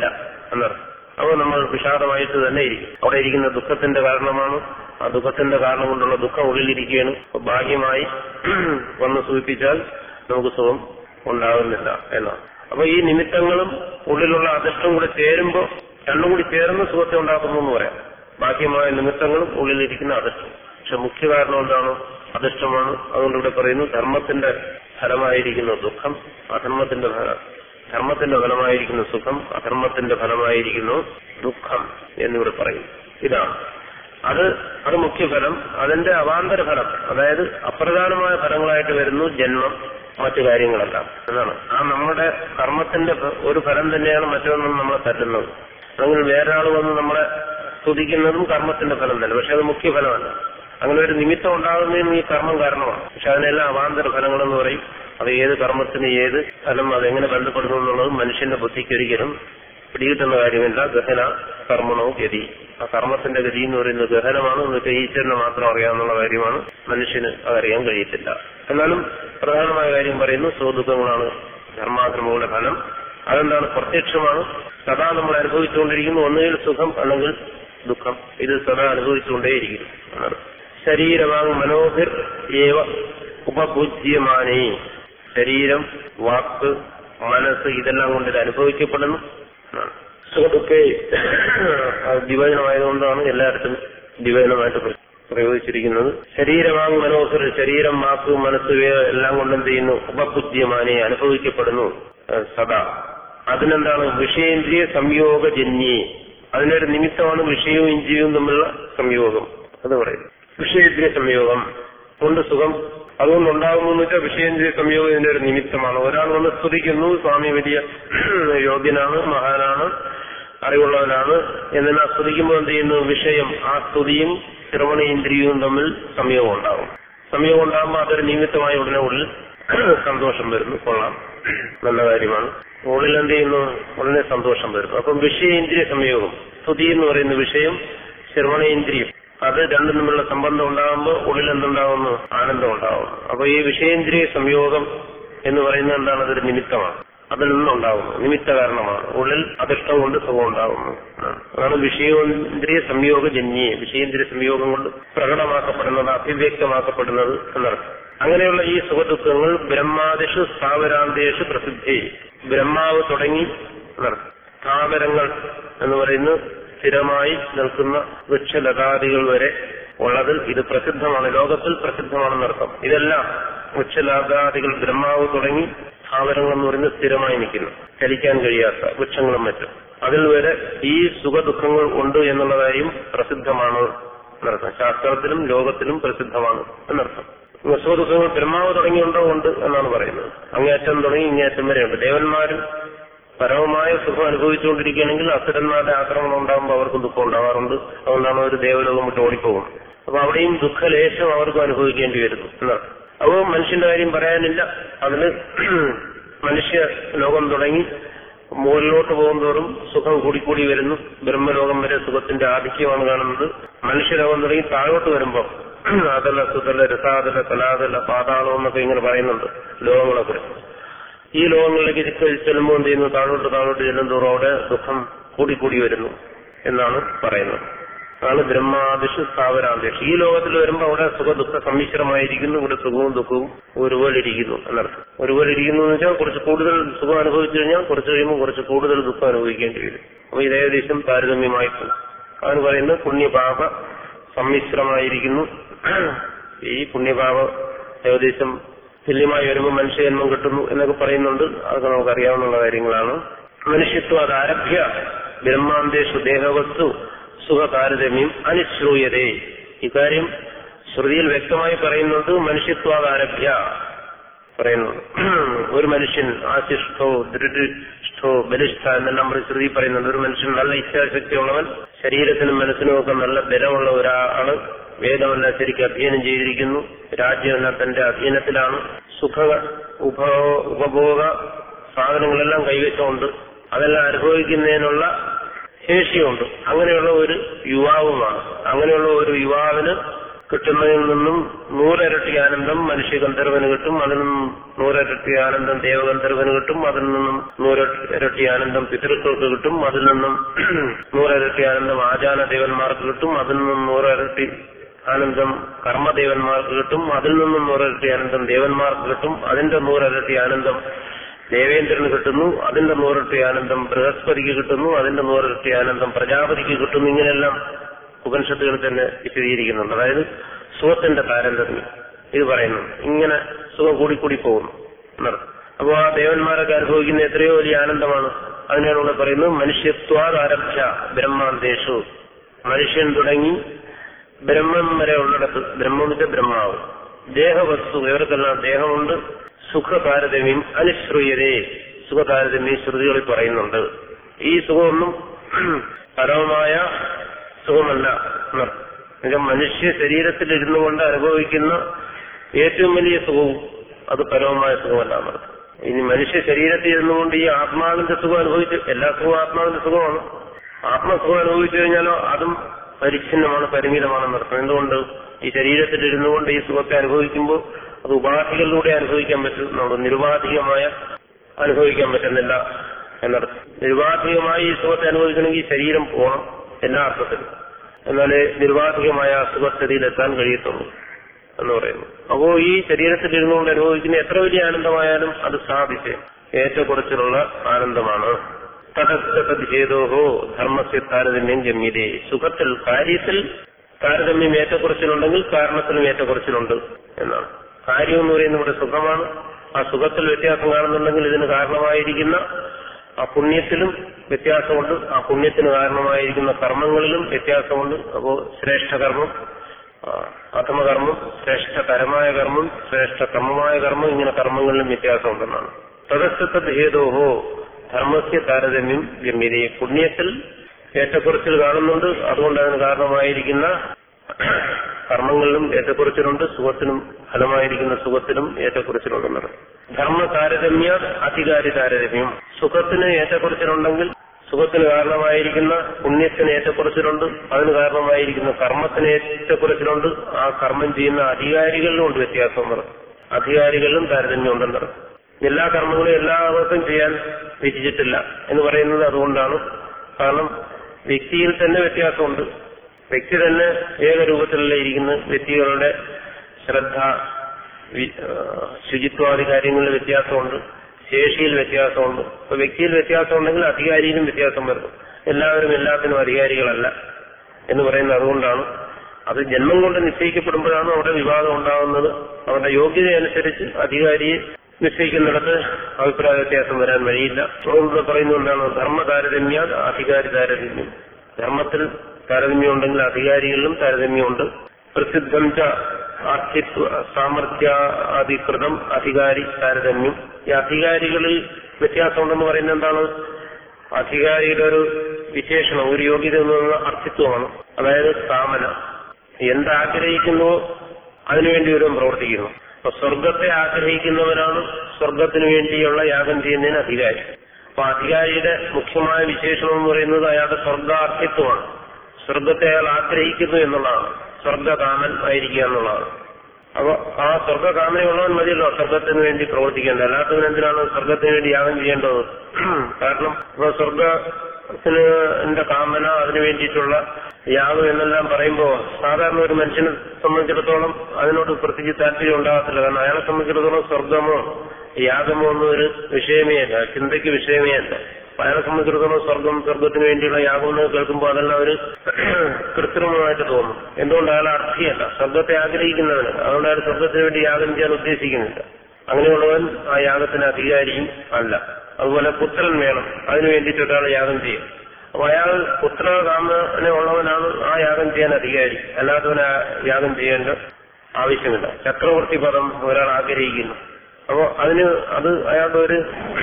എന്നർത്ഥം അപ്പോൾ നമ്മൾ വിഷാദമായിട്ട് തന്നെ ഇരിക്കും അവിടെ ഇരിക്കുന്ന ദുഃഖത്തിന്റെ കാരണമാണ് ആ ദുഃഖത്തിന്റെ കാരണം കൊണ്ടുള്ള ദുഃഖം ഉള്ളിലിരിക്കുകയാണ് അപ്പൊ ഭാഗ്യമായി വന്ന് സൂചിപ്പിച്ചാൽ നമുക്ക് സുഖം ഉണ്ടാകുന്നില്ല എന്നാണ് അപ്പൊ ഈ നിമിത്തങ്ങളും ഉള്ളിലുള്ള അദൃഷ്ടം കൂടെ ചേരുമ്പോൾ രണ്ടും കൂടി ചേർന്ന് സുഖത്തെ ഉണ്ടാക്കുന്നു എന്ന് പറയാം ബാഹ്യമായ നിമിത്തങ്ങളും ഉള്ളിലിരിക്കുന്ന അദൃഷ്ടം പക്ഷെ മുഖ്യ കാരണം എന്താണ് അദൃഷ്ടമാണ് അതുകൊണ്ട് ഇവിടെ പറയുന്നു ധർമ്മത്തിന്റെ ഫലമായിരിക്കുന്ന ദുഃഖം അധർമ്മത്തിന്റെ ഫലം ധർമ്മത്തിന്റെ ഫലമായിരിക്കുന്ന സുഖം അധർമ്മത്തിന്റെ ഫലമായിരിക്കുന്നു ദുഃഖം എന്നിവിടെ പറയും ഇതാണ് അത് അത് മുഖ്യഫലം അതിന്റെ അവാന്തര ഫലം അതായത് അപ്രധാനമായ ഫലങ്ങളായിട്ട് വരുന്നു ജന്മം മറ്റു കാര്യങ്ങളെല്ലാം എന്നാണ് ആ നമ്മുടെ കർമ്മത്തിന്റെ ഫ- ഒരു ഫലം തന്നെയാണ് മറ്റൊന്നും നമ്മളെ തരുന്നത് അല്ലെങ്കിൽ വേറൊരാൾ വന്ന് നമ്മളെ സ്തുതിക്കുന്നതും കർമ്മത്തിന്റെ ഫലം തന്നെ പക്ഷെ അത് മുഖ്യഫലമല്ല അങ്ങനെ ഒരു നിമിത്തം ഉണ്ടാകുന്നതിനും ഈ കർമ്മം കാരണമാണ് പക്ഷെ അതിനെല്ലാം അവാന്തര ഫലങ്ങളെന്ന് പറയും അത് ഏത് കർമ്മത്തിന് ഏത് ഫലം അതെങ്ങനെ ബന്ധപ്പെടുന്നു എന്നുള്ളത് മനുഷ്യന്റെ ബുദ്ധിക്ക് ഒരിക്കലും പിടികിട്ടുന്ന കാര്യമില്ല ഗഹന കർമ്മണവും ഗതി ആ കർമ്മത്തിന്റെ ഗതി എന്ന് പറയുന്നത് ഗഹനമാണ് എന്നിട്ട് ഈശ്വരനെ മാത്രം അറിയാവുന്ന കാര്യമാണ് മനുഷ്യന് അതറിയാൻ കഴിയത്തില്ല എന്നാലും പ്രധാനമായ കാര്യം പറയുന്നു സുഖദുഃഖങ്ങളാണ് ധർമാധർമ്മങ്ങളുടെ ഫലം അതെന്താണ് പ്രത്യക്ഷമാണ് സദാ നമ്മൾ അനുഭവിച്ചുകൊണ്ടിരിക്കുന്നു ഒന്നുകിൽ സുഖം അല്ലെങ്കിൽ ദുഃഖം ഇത് സദാ അനുഭവിച്ചുകൊണ്ടേയിരിക്കുന്നു എന്നാണ് ശരീരവാങ് മനോഹിർ ഏവ ഉപഭുജ്യമാനേ ശരീരം വാക്ക് മനസ്സ് ഇതെല്ലാം കൊണ്ട് ഇത് അനുഭവിക്കപ്പെടുന്നു എന്നാണ്. സുഖദുഃഖേ ദ്വിവചനമായതുകൊണ്ടാണ് എല്ലായിടത്തും ദ്വിവചനമായിട്ട് പ്ര- പ്രയോഗിച്ചിരിക്കുന്നത് ശരീരവാങ് മനോഹർ ശരീരം വാക്ക് മനസ്സ് ഇവ എല്ലാം കൊണ്ട് എന്ത് ചെയ്യുന്നു ഉപബുദ്ധിയമാനെ അനുഭവിക്കപ്പെടുന്നു ഏഹ് സദാ അതിനെന്താണ് വിഷയേന്ദ്രിയ സംയോഗജന്യേ അതിനൊരു നിമിത്തമാണ് വിഷയവും ഇന്ദ്രിയവും തമ്മിലുള്ള സംയോഗം അത് പറയും വിഷയേന്ദ്രിയ സംയോഗം കൊണ്ട് സുഖം അതുകൊണ്ട് ഉണ്ടാകുന്നു എന്ന് വെച്ചാൽ വിഷയേന്ദ്രിയ സംയോഗം ഇതിന്റെ ഒരു നിമിത്തമാണ് ഒരാൾ വന്ന് സ്തുതിക്കുന്നു സ്വാമി വലിയ യോഗ്യനാണ് മഹാനാണ് അറിവുള്ളവനാണ് എന്നാൽ സ്തുതിക്കുമ്പോൾ എന്ത് ചെയ്യുന്നു വിഷയം ആ സ്തുതിയും ശ്രവണേന്ദ്രിയവും തമ്മിൽ സംയോഗം ഉണ്ടാകും സംയോഗം ഉണ്ടാകുമ്പോൾ അതൊരു നിമിത്തമായി ഉടനെ ഉള്ളിൽ സന്തോഷം വരുന്നു കൊള്ളാം നല്ല കാര്യമാണ് ഉള്ളിൽ എന്ത് ചെയ്യുന്നു ഉടനെ സന്തോഷം വരുന്നു അപ്പം വിഷയേന്ദ്രിയ സംയോഗം സ്തുതി എന്ന് പറയുന്ന വിഷയം ശ്രവണേന്ദ്രിയം അത് രണ്ടും തമ്മിലുള്ള സംബന്ധം ഉണ്ടാകുമ്പോൾ ഉള്ളിൽ എന്തുണ്ടാകുന്നു ആനന്ദം ഉണ്ടാകുന്നു അപ്പൊ ഈ വിഷയേന്ദ്രിയ സംയോഗം എന്ന് പറയുന്നത് എന്താണ് അതൊരു നിമിത്തമാണ് അതിൽ നിന്നുണ്ടാകുന്നു നിമിത്ത കാരണമാണ് ഉള്ളിൽ അധിഷ്ടം കൊണ്ട് സുഖം ഉണ്ടാകുന്നു അതാണ് വിഷയേന്ദ്രിയ സംയോഗജന്യേ വിഷയേന്ദ്രിയ സംയോഗം കൊണ്ട് പ്രകടമാക്കപ്പെടുന്നത് അഭിവ്യക്തമാക്കപ്പെടുന്നത് എന്നർത്ഥം അങ്ങനെയുള്ള ഈ സുഖദുഃഖങ്ങൾ ബ്രഹ്മാദിഷു സ്ഥാവരാന്തേഷു പ്രസിദ്ധി ബ്രഹ്മാവ് തുടങ്ങി എന്നർത്ഥം സ്ഥാവരങ്ങൾ എന്ന് പറയുന്ന സ്ഥിരമായി നിൽക്കുന്ന വൃക്ഷലതാദികൾ വരെ ഉള്ളതിൽ ഇത് പ്രസിദ്ധമാണ് ലോകത്തിൽ പ്രസിദ്ധമാണെന്നർത്ഥം ഇതെല്ലാം വൃക്ഷലതാദികൾ ബ്രഹ്മാവ് തുടങ്ങി സ്ഥാവരങ്ങൾ എന്ന് പറയുന്നത് സ്ഥിരമായി നിൽക്കുന്നു ചലിക്കാൻ കഴിയാത്ത വൃക്ഷങ്ങളും മറ്റും അതിൽ വരെ ഈ സുഖദുഃഖങ്ങൾ ഉണ്ട് എന്നുള്ള കാര്യം പ്രസിദ്ധമാണ് എന്നർത്ഥം ശാസ്ത്രത്തിലും ലോകത്തിലും പ്രസിദ്ധമാണ് എന്നർത്ഥം സുഖദുഃഖങ്ങൾ ബ്രഹ്മാവ് തുടങ്ങിയുണ്ടോ ഉണ്ട് എന്നാണ് പറയുന്നത് അങ്ങേയറ്റം തുടങ്ങി ഇങ്ങേയറ്റം വരെയുണ്ട് ദേവന്മാരും പരമമായ സുഖം അനുഭവിച്ചുകൊണ്ടിരിക്കുകയാണെങ്കിൽ അസുരന്മാരുടെ ആക്രമണം ഉണ്ടാകുമ്പോൾ അവർക്ക് ദുഃഖം ഉണ്ടാവാറുണ്ട് അതുകൊണ്ടാണ് അവർ ദേവലോകം വിട്ട് ഓടിപ്പോകും അപ്പൊ അവിടെയും ദുഃഖലേശം അവർക്ക് അനുഭവിക്കേണ്ടി വരുന്നു എന്നാണ് അപ്പോൾ മനുഷ്യന്റെ കാര്യം പറയാനില്ല അതിന് മനുഷ്യ ലോകം തുടങ്ങി മുകളിലോട്ട് പോകുന്തോറും സുഖം കൂടിക്കൂടി വരുന്നു ബ്രഹ്മലോകം വരെ സുഖത്തിന്റെ ആധിക്യമാണ് കാണുന്നത് മനുഷ്യലോകം തുടങ്ങി താഴോട്ട് വരുമ്പോൾ അതല സുതല രസാതല കലാതല പാതാളം എന്നൊക്കെ ഇങ്ങനെ പറയുന്നുണ്ട് ലോകങ്ങളൊക്കെ ഈ ലോകങ്ങളിലേക്ക് ചെ- ചെല്ലുമ്പോൾ എന്ത് ചെയ്യുന്നു താഴോട്ട് താഴോട്ട് ചെല്ലുന്തോറും അവിടെ ദുഃഖം കൂടിക്കൂടി വരുന്നു എന്നാണ് പറയുന്നത് അതാണ് ബ്രഹ്മാദിഷു സ്ഥാവരാന്തേഷ് ഈ ലോകത്തിൽ വരുമ്പോൾ അവിടെ സുഖ ദുഃഖ സമ്മിശ്രമായിരിക്കുന്നു ഇവിടെ സുഖവും ദുഃഖവും ഒരുപോലെ ഇരിക്കുന്നു എന്നർത്ഥം ഒരുപോലെ ഇരിക്കുന്നു എന്ന് വെച്ചാൽ കുറച്ച് കൂടുതൽ സുഖം അനുഭവിച്ചു കഴിഞ്ഞാൽ കുറച്ച് കഴിയുമ്പോൾ കുറച്ച് കൂടുതൽ ദുഃഖം അനുഭവിക്കേണ്ടി വരും അപ്പൊ ഇത് ഏകദേശം താരതമ്യമായി പോകും അതാണ് പറയുന്നത് പുണ്യപാപ സമ്മിശ്രമായിരിക്കുന്നു ഈ പുണ്യപാപ ഏകദേശം തുല്യമായി വരുമ്പോൾ മനുഷ്യജന്മം കിട്ടുന്നു എന്നൊക്കെ പറയുന്നുണ്ട് അതൊക്കെ നമുക്ക് അറിയാവുന്ന കാര്യങ്ങളാണ് മനുഷ്യത്വം അത് ആരഭ്യ ബ്രഹ്മാന്തേഷു ദേഹവസ്തു സുഖ താരതമ്യം അനുശ്രൂയതേ ഇക്കാര്യം ശ്രുതിയിൽ വ്യക്തമായി പറയുന്നുണ്ട് മനുഷ്യത്വാത് ആരഭ്യ പറയുന്നുണ്ട് ഒരു മനുഷ്യൻ ആശിഷ്ടോ ദൃഢിഷ്ഠോ ബലിഷ്ഠ എന്നെല്ലാം നമ്മൾ ശ്രുതി പറയുന്നുണ്ട് ഒരു മനുഷ്യൻ നല്ല ഇച്ഛാശക്തിയുള്ളവൻ ശരീരത്തിനും മനസ്സിനും ഒക്കെ നല്ല ബലമുള്ള ഒരാള് വേദമെല്ലാം ശരിക്കും അധ്യയനം ചെയ്തിരിക്കുന്നു രാജ്യമെല്ലാം തന്റെ അധീനത്തിലാണ് സുഖ ഉപ ഉപഭോഗ സാധനങ്ങളെല്ലാം കൈവശമുണ്ട് അതെല്ലാം അനുഭവിക്കുന്നതിനുള്ള ശേഷിയുണ്ട് അങ്ങനെയുള്ള ഒരു യുവാവുമാണ് അങ്ങനെയുള്ള ഒരു യുവാവിന് കിട്ടുന്നതിൽ നിന്നും നൂറിരട്ടി ആനന്ദം മനുഷ്യ ഗന്ധർവന് കിട്ടും അതിൽ നിന്നും നൂറിരട്ടി ആനന്ദം ദേവഗന്ധർവന് കിട്ടും അതിൽ നിന്നും നൂറിരട്ടി ആനന്ദം പിതൃക്കൾക്ക് കിട്ടും അതിൽ നിന്നും നൂറിരട്ടി ആനന്ദം ആചാന ദേവന്മാർക്ക് കിട്ടും അതിൽ നിന്നും നൂറിരട്ടി ആനന്ദം കർമ്മദേവന്മാർക്ക് കിട്ടും അതിൽ നിന്നും നൂറിരട്ടി ആനന്ദം ദേവന്മാർക്ക് കിട്ടും അതിന്റെ നൂറിരട്ടി ആനന്ദം ദേവേന്ദ്രന് കിട്ടുന്നു അതിന്റെ നൂറിരട്ടി ആനന്ദം ബൃഹസ്പതിക്ക് കിട്ടുന്നു അതിന്റെ നൂറിരട്ടി ആനന്ദം പ്രജാപതിക്ക് കിട്ടുന്നു ഇങ്ങനെയെല്ലാം ഉപനിഷത്തുകളിൽ തന്നെ വിശദീകരിക്കുന്നുണ്ട് അതായത് സുഖത്തിന്റെ താരതമ്യം ഇത് പറയുന്നു ഇങ്ങനെ സുഖം കൂടിക്കൂടി പോകുന്നു എന്നർത്ഥം അപ്പോൾ ആ ദേവന്മാരൊക്കെ അനുഭവിക്കുന്ന എത്രയോ വലിയ ആനന്ദമാണ് അതിനാണ് ഇവിടെ പറയുന്നത് മനുഷ്യത്വാദാരഭ്യ ബ്രഹ്മാന്തേഷു മനുഷ്യൻ തുടങ്ങി ബ്രഹ്മം വരെ ഉള്ളിടത്ത് ബ്രഹ്മമിന്റെ ബ്രഹ്മാവ് ദേഹവസ്തു ഇവർക്കെല്ലാം ദേഹമുണ്ട് സുഖതാരതമ്യം അനുശ്രൂയതേ സുഖതാരതമ്യം ശ്രുതികളിൽ പറയുന്നുണ്ട് ഈ സുഖമൊന്നും പരമമായ സുഖമല്ല എന്നർത്ഥം എന്നുവെച്ചാൽ മനുഷ്യ ശരീരത്തിൽ ഇരുന്നു കൊണ്ട് അനുഭവിക്കുന്ന ഏറ്റവും വലിയ സുഖവും അത് പരമമായ സുഖമല്ല എന്നർത്ഥം ഇനി മനുഷ്യ ശരീരത്തിൽ ഇരുന്നുകൊണ്ട് ഈ ആത്മാവിന്റെ സുഖം അനുഭവിച്ച് എല്ലാ സുഖവും ആത്മാവിന്റെ സുഖമാണ് ആത്മസുഖം അനുഭവിച്ചു കഴിഞ്ഞാലോ അതും പരിച്ഛിന്നമാണ് പരിമിതമാണെന്നർത്ഥം എന്തുകൊണ്ട് ഈ ശരീരത്തിൽ ഇരുന്നു കൊണ്ട് ഈ സുഖത്തെ അനുഭവിക്കുമ്പോൾ അത് ഉപാധികളിലൂടെ അനുഭവിക്കാൻ പറ്റും നമ്മൾ നിരുപാധികമായ അനുഭവിക്കാൻ പറ്റുന്നില്ല എന്നർത്ഥം നിരുപാധികമായി ഈ സുഖത്തെ അനുഭവിക്കണമെങ്കിൽ ഈ ശരീരം പോകണം എല്ലാ അർത്ഥത്തിലും എന്നാലേ നിരുപാധികമായ സുഖസ്ഥിതിയിലെത്താൻ കഴിയത്തുള്ളൂ എന്ന് പറയുന്നു അപ്പോ ഈ ശരീരത്തിൽ ഇരുന്നുകൊണ്ട് അനുഭവിക്കുന്ന എത്ര വലിയ ആനന്ദമായാലും അത് സാധിച്ച് ഏറ്റക്കുറച്ചിലുള്ള ആനന്ദമാണ് തടസ്സതേതോഹോ ധർമ്മസ്യ താരതമ്യം ഗമ്യതേ സുഖത്തിൽ കാര്യത്തിൽ താരതമ്യം ഏറ്റക്കുറച്ചിലുണ്ടെങ്കിൽ കാരണത്തിലും ഏറ്റക്കുറച്ചിലുണ്ട് എന്നാണ് കാര്യം എന്ന് പറയുന്നത് ഇവിടെ സുഖമാണ് ആ സുഖത്തിൽ വ്യത്യാസം കാണുന്നുണ്ടെങ്കിൽ ഇതിന് കാരണമായിരിക്കുന്ന ആ പുണ്യത്തിലും വ്യത്യാസമുണ്ട് ആ പുണ്യത്തിന് കാരണമായിരിക്കുന്ന കർമ്മങ്ങളിലും വ്യത്യാസമുണ്ട് അപ്പോ ശ്രേഷ്ഠ കർമ്മം ആ, അധമകർമ്മം ശ്രേഷ്ഠതരമായ കർമ്മം ശ്രേഷ്ഠതമമായ കർമ്മം ഇങ്ങനെ കർമ്മങ്ങളിലും വ്യത്യാസമുണ്ടെന്നാണ് തദസ്ഥ ഹേതോഹോ ധർമ്മസ്യ താരതമ്യം ഗമ്യതയെ പുണ്യത്തിൽ ഏറ്റക്കുറച്ചിൽ കാണുന്നുണ്ട് അതുകൊണ്ട് അതിന് കാരണമായിരിക്കുന്ന കർമ്മങ്ങളിലും ഏറ്റക്കുറച്ചിലുണ്ട് സുഖത്തിനും ഫലമായിരിക്കുന്ന സുഖത്തിനും ഏറ്റക്കുറച്ചിലുണ്ടെന്നത് ധർമ്മ താരതമ്യ അധികാരി താരതമ്യം സുഖത്തിന് ഏറ്റക്കുറച്ചിലുണ്ടെങ്കിൽ സുഖത്തിന് കാരണമായിരിക്കുന്ന പുണ്യത്തിന് ഏറ്റക്കുറച്ചിലുണ്ട് അതിന് കാരണമായിരിക്കുന്ന കർമ്മത്തിന് ഏറ്റക്കുറച്ചിലുണ്ട് ആ കർമ്മം ചെയ്യുന്ന അധികാരികളിലും ഉണ്ട് വ്യത്യാസം എന്ന് പറയും അധികാരികളിലും താരതമ്യം ഉണ്ടെന്ന് പറയും എല്ലാ കർമ്മങ്ങളും എല്ലാവർക്കും ചെയ്യാൻ വിധിച്ചിട്ടില്ല എന്ന് പറയുന്നത് അതുകൊണ്ടാണ് കാരണം വ്യക്തിയിൽ തന്നെ വ്യത്യാസമുണ്ട് വ്യക്തി തന്നെ ഏകരൂപത്തിലല്ല ഇരിക്കുന്ന വ്യക്തികളുടെ ശ്രദ്ധ വി- ആ, ശുചിത്വാദി കാര്യങ്ങളിൽ വ്യത്യാസമുണ്ട് ശേഷിയിൽ വ്യത്യാസമുണ്ട് അപ്പൊ വ്യക്തിയിൽ വ്യത്യാസമുണ്ടെങ്കിൽ അധികാരിയിലും വ്യത്യാസം വരുന്നു എല്ലാവരും എല്ലാത്തിനും അധികാരികളല്ല എന്ന് പറയുന്നത് അതുകൊണ്ടാണ് അത് ജന്മം കൊണ്ട് നിശ്ചയിക്കപ്പെടുമ്പോഴാണ് അവിടെ വിവാദം ഉണ്ടാകുന്നത് അവരുടെ യോഗ്യതയനുസരിച്ച് അധികാരിയെ നിശ്ചയിക്കുന്നിടത്ത് അഭിപ്രായ വ്യത്യാസം വരാൻ വഴിയില്ല അതുകൊണ്ട് പറയുന്നതുകൊണ്ടാണ് ധർമ്മ താരതമ്യ അധികാരി താരതമ്യം ധർമ്മത്തിൽ താരതമ്യം ഉണ്ടെങ്കിൽ അധികാരികളിലും താരതമ്യമുണ്ട് പ്രസിദ്ധം ച ആർത്തിത്വ സാമർഥ്യാധികൃതം അധികാരി താരതമ്യം ഈ അധികാരികളിൽ വ്യത്യാസമുണ്ടെന്ന് പറയുന്നത് എന്താണ് അധികാരിയുടെ ഒരു വിശേഷണം ഒരു യോഗ്യത എന്ന് പറയുന്നത് അർത്ഥിത്വമാണ് അതായത് കാമന എന്താഗ്രഹിക്കുന്നുവോ അതിനുവേണ്ടി ഒരുവൻ പ്രവർത്തിക്കുന്നു അപ്പൊ സ്വർഗത്തെ ആഗ്രഹിക്കുന്നവരാണ് സ്വർഗത്തിനു വേണ്ടിയുള്ള യാഗം ചെയ്യുന്നതിന് അധികാരി അപ്പൊ അധികാരിയുടെ മുഖ്യമായ വിശേഷണം എന്ന് പറയുന്നത് അയാളുടെ സ്വർഗാർത്ഥിത്വമാണ് സ്വർഗത്തെ അയാൾ ആഗ്രഹിക്കുന്നു എന്നുള്ളതാണ് സ്വർഗകാമൻ ആയിരിക്കുക എന്നുള്ളതാണ് അപ്പൊ ആ സ്വർഗകാമനയുള്ളവൻ മതിയല്ലോ സ്വർഗത്തിന് വേണ്ടി പ്രവർത്തിക്കേണ്ടത് അല്ലാത്തവൻ എന്തിനാണ് സ്വർഗത്തിന് വേണ്ടി യാഗം ചെയ്യേണ്ടത് കാരണം ഇപ്പൊ സ്വർഗത്തിന് എന്റെ കാമന അതിനു വേണ്ടിയിട്ടുള്ള യാഗം എന്നെല്ലാം പറയുമ്പോ സാധാരണ ഒരു മനുഷ്യനെ സംബന്ധിച്ചിടത്തോളം അതിനോട് പ്രത്യേകിച്ച് താല്പര്യം ഉണ്ടാകത്തില്ല കാരണം അയാളെ സംബന്ധിച്ചിടത്തോളം സ്വർഗമോ യാഗമോ ഒന്നും ഒരു വിഷയമേ അല്ല ചിന്തയ്ക്ക് വിഷയമേ അല്ല അപ്പൊ അയാളെ സംബന്ധിച്ചിടത്തോളം സ്വർഗം സ്വർഗത്തിന് വേണ്ടിയുള്ള യാഗം എന്ന് കേൾക്കുമ്പോൾ അതെല്ലാം ഒരു കൃത്രിമമായിട്ട് തോന്നും എന്തുകൊണ്ട് അയാൾ അർത്ഥിയല്ല സ്വർഗത്തെ ആഗ്രഹിക്കുന്നവന് അതുകൊണ്ട് അയാൾ സ്വർഗത്തിന് വേണ്ടി യാഗം ചെയ്യാൻ ഉദ്ദേശിക്കുന്നില്ല അങ്ങനെയുള്ളവൻ ആ യാഗത്തിന് അധികാരിയും അല്ല അതുപോലെ പുത്രൻ വേണം അതിനു വേണ്ടിയിട്ട് ഒരാൾ യാഗം ചെയ്യും അപ്പൊ അയാൾ പുത്രകാമന ഉള്ളവനാണ് ആ യാഗം ചെയ്യാൻ അധികാരി അല്ലാത്തവന് ആ യാഗം ചെയ്യേണ്ട ആവശ്യമില്ല ചക്രവർത്തി പദം ഒരാൾ ആഗ്രഹിക്കുന്നു അപ്പോ അതിന് അത് അയാളുടെ ഒരു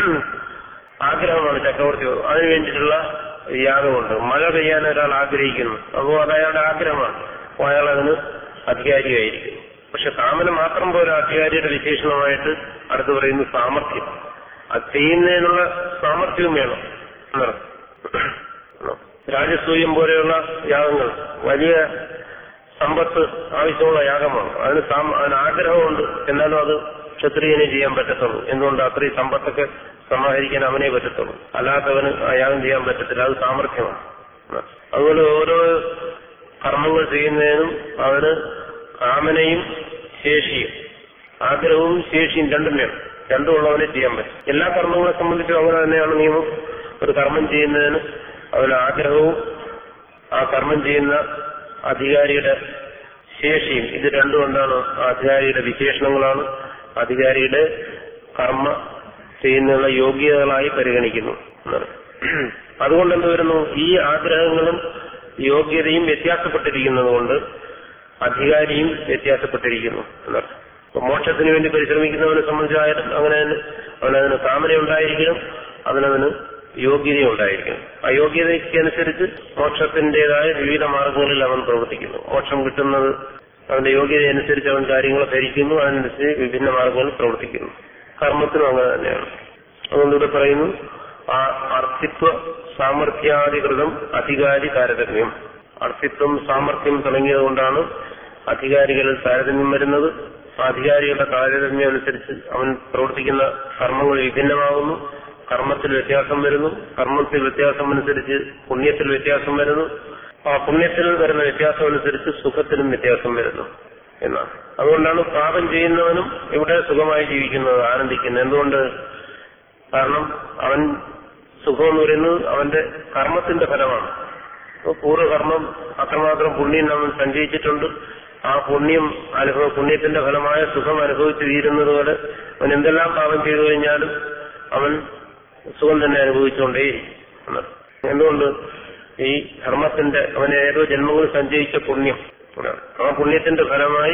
ആഗ്രഹമാണ് ചക്രവർത്തി പദം അതിനു വേണ്ടിയിട്ടുള്ള യാഗമുണ്ട് മഴ പെയ്യാൻ ഒരാൾ ആഗ്രഹിക്കുന്നു അപ്പോൾ അത് അയാളുടെ ആഗ്രഹമാണ് അപ്പോൾ അയാൾ അതിന് അധികാരിയായിരിക്കും പക്ഷെ കാമന മാത്രം പോലെ അധികാരിയുടെ വിശേഷണമായിട്ട് അടുത്ത് പറയുന്നു സാമർഥ്യം അത് ചെയ്യുന്നതിനുള്ള സാമർഥ്യവും വേണം എന്നർത്ഥം രാജസൂയം പോലെയുള്ള യാഗങ്ങൾ വലിയ സമ്പത്ത് ആവശ്യമുള്ള യാഗമാണ് അതിന് സാം- അതിന് ആഗ്രഹമുണ്ട് എന്നാലും അത് ക്ഷത്രിയനെ ചെയ്യാൻ പറ്റത്തുള്ളൂ എന്തുകൊണ്ട് അത്രയും സമ്പത്തൊക്കെ സമാഹരിക്കാൻ അവനെ പറ്റത്തുള്ളൂ അല്ലാത്തവന് ആ യാഗം ചെയ്യാൻ പറ്റത്തില്ല അത് സാമർഥ്യമാണ് അതുപോലെ ഓരോ കർമ്മങ്ങൾ ചെയ്യുന്നതിനും അവന് കാമനയും ശേഷിയും ആഗ്രഹവും ശേഷിയും രണ്ടും വേണം രണ്ടും ഉള്ളവനെ ചെയ്യാൻ പറ്റും എല്ലാ കർമ്മങ്ങളെ സംബന്ധിച്ചും അങ്ങനെ തന്നെയാണ് നിയമം ഒരു കർമ്മം ചെയ്യുന്നതിന് അവന് ആഗ്രഹവും ആ കർമ്മം ചെയ്യുന്ന അധികാരിയുടെ ശേഷിയും ഇത് രണ്ടും എന്താണ് ആ അധികാരിയുടെ വിശേഷണങ്ങളാണ് അധികാരിയുടെ കർമ്മ ചെയ്യുന്നതിനുള്ള യോഗ്യതകളായി പരിഗണിക്കുന്നു എന്നാണ്. അതുകൊണ്ട് എന്ത് വരുന്നു ഈ ആഗ്രഹങ്ങളും യോഗ്യതയും വ്യത്യാസപ്പെട്ടിരിക്കുന്നത് കൊണ്ട് അധികാരിയും വ്യത്യാസപ്പെട്ടിരിക്കുന്നു എന്നർത്ഥം അപ്പൊ മോക്ഷത്തിന് വേണ്ടി പരിശ്രമിക്കുന്നവനെ സംബന്ധിച്ചായാലും അങ്ങനെ തന്നെ അവനതിന് കാമന ഉണ്ടായിരിക്കണം അതിനവന് യോഗ്യത ഉണ്ടായിരിക്കണം ആ യോഗ്യതയ്ക്കനുസരിച്ച് മോക്ഷത്തിന്റേതായ വിവിധ മാർഗങ്ങളിൽ അവൻ പ്രവർത്തിക്കുന്നു മോക്ഷം കിട്ടുന്നത് അവന്റെ യോഗ്യത അനുസരിച്ച് അവൻ കാര്യങ്ങൾ ധരിക്കുന്നു അതിനനുസരിച്ച് വിഭിന്ന മാർഗങ്ങളിൽ പ്രവർത്തിക്കുന്നു കർമ്മത്തിനും അങ്ങനെ തന്നെയാണ് അതുകൊണ്ട് ഇവിടെ പറയുന്നു ആ അർത്ഥിത്വ സാമർഥ്യാധികൃതം അധികാരി താരതമ്യം അർത്ഥിത്വം സാമർഥ്യം തുടങ്ങിയത് കൊണ്ടാണ് അധികാരികളിൽ താരതമ്യം വരുന്നത് ആ അധികാരികളുടെ താരതമ്യം അനുസരിച്ച് അവൻ പ്രവർത്തിക്കുന്ന കർമ്മങ്ങൾ വിഭിന്നമാകുന്നു കർമ്മത്തിൽ വ്യത്യാസം വരുന്നു കർമ്മത്തിൽ വ്യത്യാസം അനുസരിച്ച് പുണ്യത്തിൽ വ്യത്യാസം വരുന്നു ആ പുണ്യത്തിൽ വരുന്ന വ്യത്യാസം അനുസരിച്ച് സുഖത്തിനും വ്യത്യാസം വരുന്നു എന്നാണ് അതുകൊണ്ടാണ് പാപം ചെയ്യുന്നവനും ഇവിടെ സുഖമായി ജീവിക്കുന്നത് ആനന്ദിക്കുന്നത് എന്തുകൊണ്ട് കാരണം അവൻ സുഖം എന്ന് പറയുന്നത് അവന്റെ കർമ്മത്തിന്റെ ഫലമാണ് അപ്പൊ പൂർവ്വകർമ്മം അത്രമാത്രം പുണ്യം അവൻ സഞ്ചയിച്ചിട്ടുണ്ട് ആ പുണ്യം അനുഭവ പുണ്യത്തിന്റെ ഫലമായ സുഖം അനുഭവിച്ചു തീരുന്നത് പോലെ അവൻ എന്തെല്ലാം പാപം ചെയ്തു കഴിഞ്ഞാലും അവൻ സുഖം തന്നെ അനുഭവിച്ചുകൊണ്ടേയിരിക്കും എന്നാണ്. എന്തുകൊണ്ട് ഈ ധർമ്മത്തിന്റെ അവൻ ഏതോ ജന്മങ്ങൾ സഞ്ചയിച്ച പുണ്യം അതാണ്. ആ പുണ്യത്തിന്റെ ഫലമായി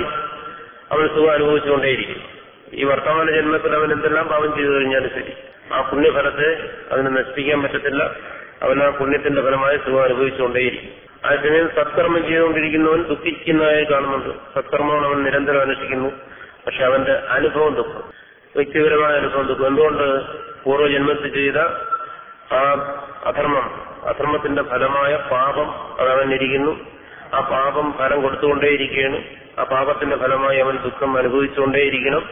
അവൻ സുഖം അനുഭവിച്ചുകൊണ്ടേയിരിക്കും ഈ വർത്തമാന ജന്മത്തിൽ അവൻ എന്തെല്ലാം പാപം ചെയ്തു കഴിഞ്ഞാലും ശരി ആ പുണ്യഫലത്തെ അതിനെ നശിപ്പിക്കാൻ പറ്റത്തില്ല അവൻ ആ പുണ്യത്തിന്റെ ഫലമായി സുഖം അനുഭവിച്ചുകൊണ്ടേയിരിക്കും അതേസമയം സത്കർമ്മം ചെയ്തുകൊണ്ടിരിക്കുന്നവൻ ദുഃഖിക്കുന്നതായി കാണുന്നുണ്ട് സത്കർമ്മമാണ് അവൻ നിരന്തരം അനുഷ്ഠിക്കുന്നു പക്ഷെ അവന്റെ അനുഭവം ദുഃഖം വ്യക്തിപരമായ അനുഭവം ദുഃഖം എന്തുകൊണ്ട് പൂർവ്വജന്മത്തിൽ ചെയ്ത ആ അധർമ്മം അധർമ്മത്തിന്റെ ഫലമായ പാപം അത് അവനിരിക്കുന്നു ആ പാപം ഫലം കൊടുത്തുകൊണ്ടേയിരിക്കുകയാണ് ആ പാപത്തിന്റെ ഫലമായി അവൻ ദുഃഖം അനുഭവിച്ചുകൊണ്ടേയിരിക്കണം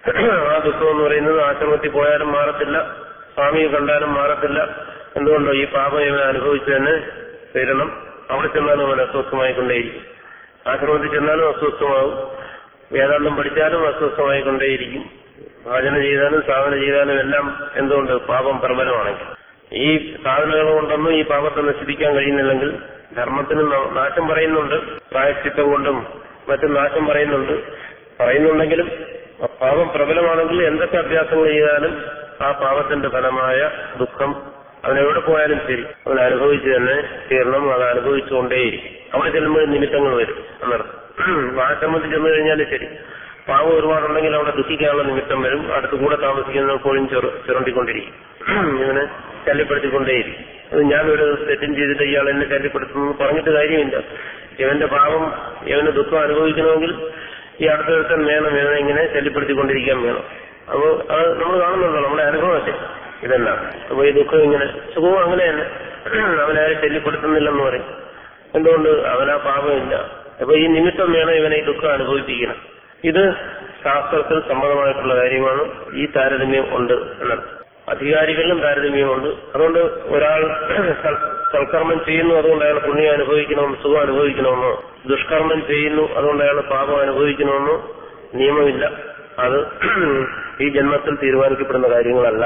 ആ ദുഃഖം എന്ന് പറയുന്നത് ആശ്രമത്തിൽ പോയാലും മാറത്തില്ല സ്വാമിയെ കണ്ടാലും മാറത്തില്ല എന്തുകൊണ്ടോ ഈ പാപം ഇവൻ അനുഭവിച്ചു തന്നെ തരണം അവിടെ ചെന്നാലും അവൻ അസ്വസ്ഥമായിക്കൊണ്ടേയിരിക്കും ആശ്രമത്തിൽ ചെന്നാലും അസ്വസ്ഥമാവും വേദാന്തം പഠിച്ചാലും അസ്വസ്ഥമായിക്കൊണ്ടേയിരിക്കും ഭാചന ചെയ്താലും സാധന ചെയ്താലും എല്ലാം എന്തുകൊണ്ട് പാപം പ്രബലമാണെങ്കിൽ ഈ സാധനകൾ കൊണ്ടൊന്നും ഈ പാപത്തെ നശിപ്പിക്കാൻ കഴിയുന്നില്ലെങ്കിൽ ധർമ്മത്തിന് ന- നാശം പറയുന്നുണ്ട് പ്രായശ്ചിത്തം കൊണ്ടും മറ്റും നാശം പറയുന്നുണ്ട് പറയുന്നുണ്ടെങ്കിലും ആ പാപം പ്രബലമാണെങ്കിൽ എന്തൊക്കെ അഭ്യാസങ്ങൾ ചെയ്താലും ആ പാപത്തിന്റെ ഫലമായ ദുഃഖം അവനെവിടെ പോയാലും ശരി അവൻ അനുഭവിച്ചു തന്നെ തീർണം അത് അനുഭവിച്ചുകൊണ്ടേയിരിക്കും അവിടെ ചെല്ലുമ്പോൾ നിമിത്തങ്ങൾ വരും എന്നർത്ഥം ആശ്രമത്തിൽ ചെന്നു കഴിഞ്ഞാൽ ശരി പാവം ഒരുപാടുണ്ടെങ്കിൽ അവിടെ ദുഃഖിക്കാനുള്ള നിമിത്തം വരും അടുത്ത് കൂടെ താമസിക്കുന്നപ്പോഴും ചെറു ചുരണ്ടിക്കൊണ്ടിരിക്കും ഇവനെ ശല്യപ്പെടുത്തിക്കൊണ്ടേയിരിക്കും അത് ഞാൻ ഒരു തെറ്റും ചെയ്തിട്ട് ഇയാൾ എന്നെ ശല്യപ്പെടുത്തുന്നു പറഞ്ഞിട്ട് കാര്യമില്ല ഇവന്റെ പാവം ഇവന് ദുഃഖം അനുഭവിക്കണമെങ്കിൽ ഈ അടുത്തടുത്തൻ വേണം ഇവനെ ഇങ്ങനെ ശല്യപ്പെടുത്തിക്കൊണ്ടിരിക്കാൻ വേണം അപ്പോൾ അത് നമ്മൾ കാണുന്നുണ്ടോ നമ്മുടെ അനുഭവമല്ലേ ഇതെല്ലാം അപ്പൊ ഈ ദുഃഖം ഇങ്ങനെ സുഖവും അങ്ങനെ തന്നെ അവനെ ശല്യപ്പെടുത്തുന്നില്ലെന്ന് പറയും എന്തുകൊണ്ട് അവനാ പാപമില്ല അപ്പൊ ഈ നിമിത്തം വേണം ഇവനെ ഈ ദുഃഖം അനുഭവിപ്പിക്കണം ഇത് ശാസ്ത്രത്തിൽ സമ്മതമായിട്ടുള്ള കാര്യമാണ് ഈ താരതമ്യം ഉണ്ട് എന്നർത്ഥം അധികാരികളിലും താരതമ്യമുണ്ട് അതുകൊണ്ട് ഒരാൾ സൽ- സൽക്കർമ്മം ചെയ്യുന്നു അതുകൊണ്ട് അയാൾ പുണ്യം അനുഭവിക്കണമെന്ന് സുഖം അനുഭവിക്കണമെന്നോ ദുഷ്കർമ്മം ചെയ്യുന്നു അതുകൊണ്ട് അയാൾ പാപം അനുഭവിക്കണമെന്നോ നിയമമില്ല അത് ഈ ജന്മത്തിൽ തീരുമാനിക്കപ്പെടുന്ന കാര്യങ്ങളല്ല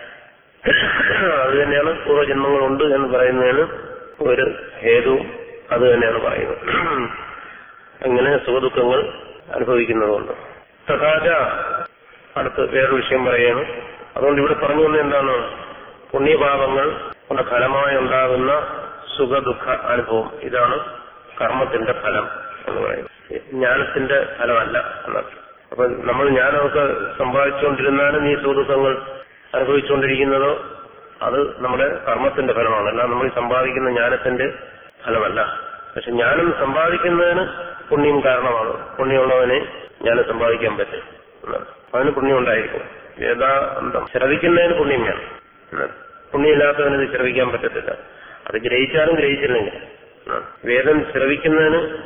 അത് തന്നെയാണ് പൂർവ്വജന്മങ്ങളുണ്ട് എന്ന് പറയുന്നതിന് ഒരു ഹേതുവും അത് തന്നെയാണ് പറയുന്നത് അങ്ങനെ സുഖദുഃഖങ്ങൾ അനുഭവിക്കുന്നതുകൊണ്ട് തഥാച അടുത്ത് വേറൊരു വിഷയം പറയുകയാണ് അതുകൊണ്ട് ഇവിടെ പറഞ്ഞു വന്ന എന്താണ് പുണ്യപാപങ്ങൾ കൊണ്ട് ഫലമായി ഉണ്ടാകുന്ന സുഖദുഃഖ അനുഭവം ഇതാണ് കർമ്മത്തിന്റെ ഫലം എന്ന് പറയുന്നത് ജ്ഞാനത്തിന്റെ ഫലമല്ല എന്നർത്ഥം അപ്പൊ നമ്മൾ ജ്ഞാനമൊക്കെ സമ്പാദിച്ചുകൊണ്ടിരുന്നാലും ഈ സുഖദുഃഖങ്ങൾ അനുഭവിച്ചുകൊണ്ടിരിക്കുന്നതോ അത് നമ്മുടെ കർമ്മത്തിന്റെ ഫലമാണ് അല്ല നമ്മൾ സമ്പാദിക്കുന്ന ജ്ഞാനത്തിന്റെ ഫലമല്ല പക്ഷെ ജ്ഞാനം സമ്പാദിക്കുന്നതിന് പുണ്യം കാരണമാണ് പുണ്യമുള്ളവനെ ജ്ഞാനം സമ്പാദിക്കാൻ പറ്റും എന്നാണ്. അതിന് പുണ്യം ഉണ്ടായിരിക്കും വേദാന്തം ശ്രവിക്കുന്നതിന് പുണ്യം വേണം എന്നാണ്. പുണ്യമില്ലാത്തവന് ഇത് ശ്രവിക്കാൻ പറ്റത്തില്ല അത് ഗ്രഹിച്ചാലും ഗ്രഹിച്ചില്ലെങ്കിൽ എന്നാണ്. വേദം ശ്രവിക്കുന്നതിന്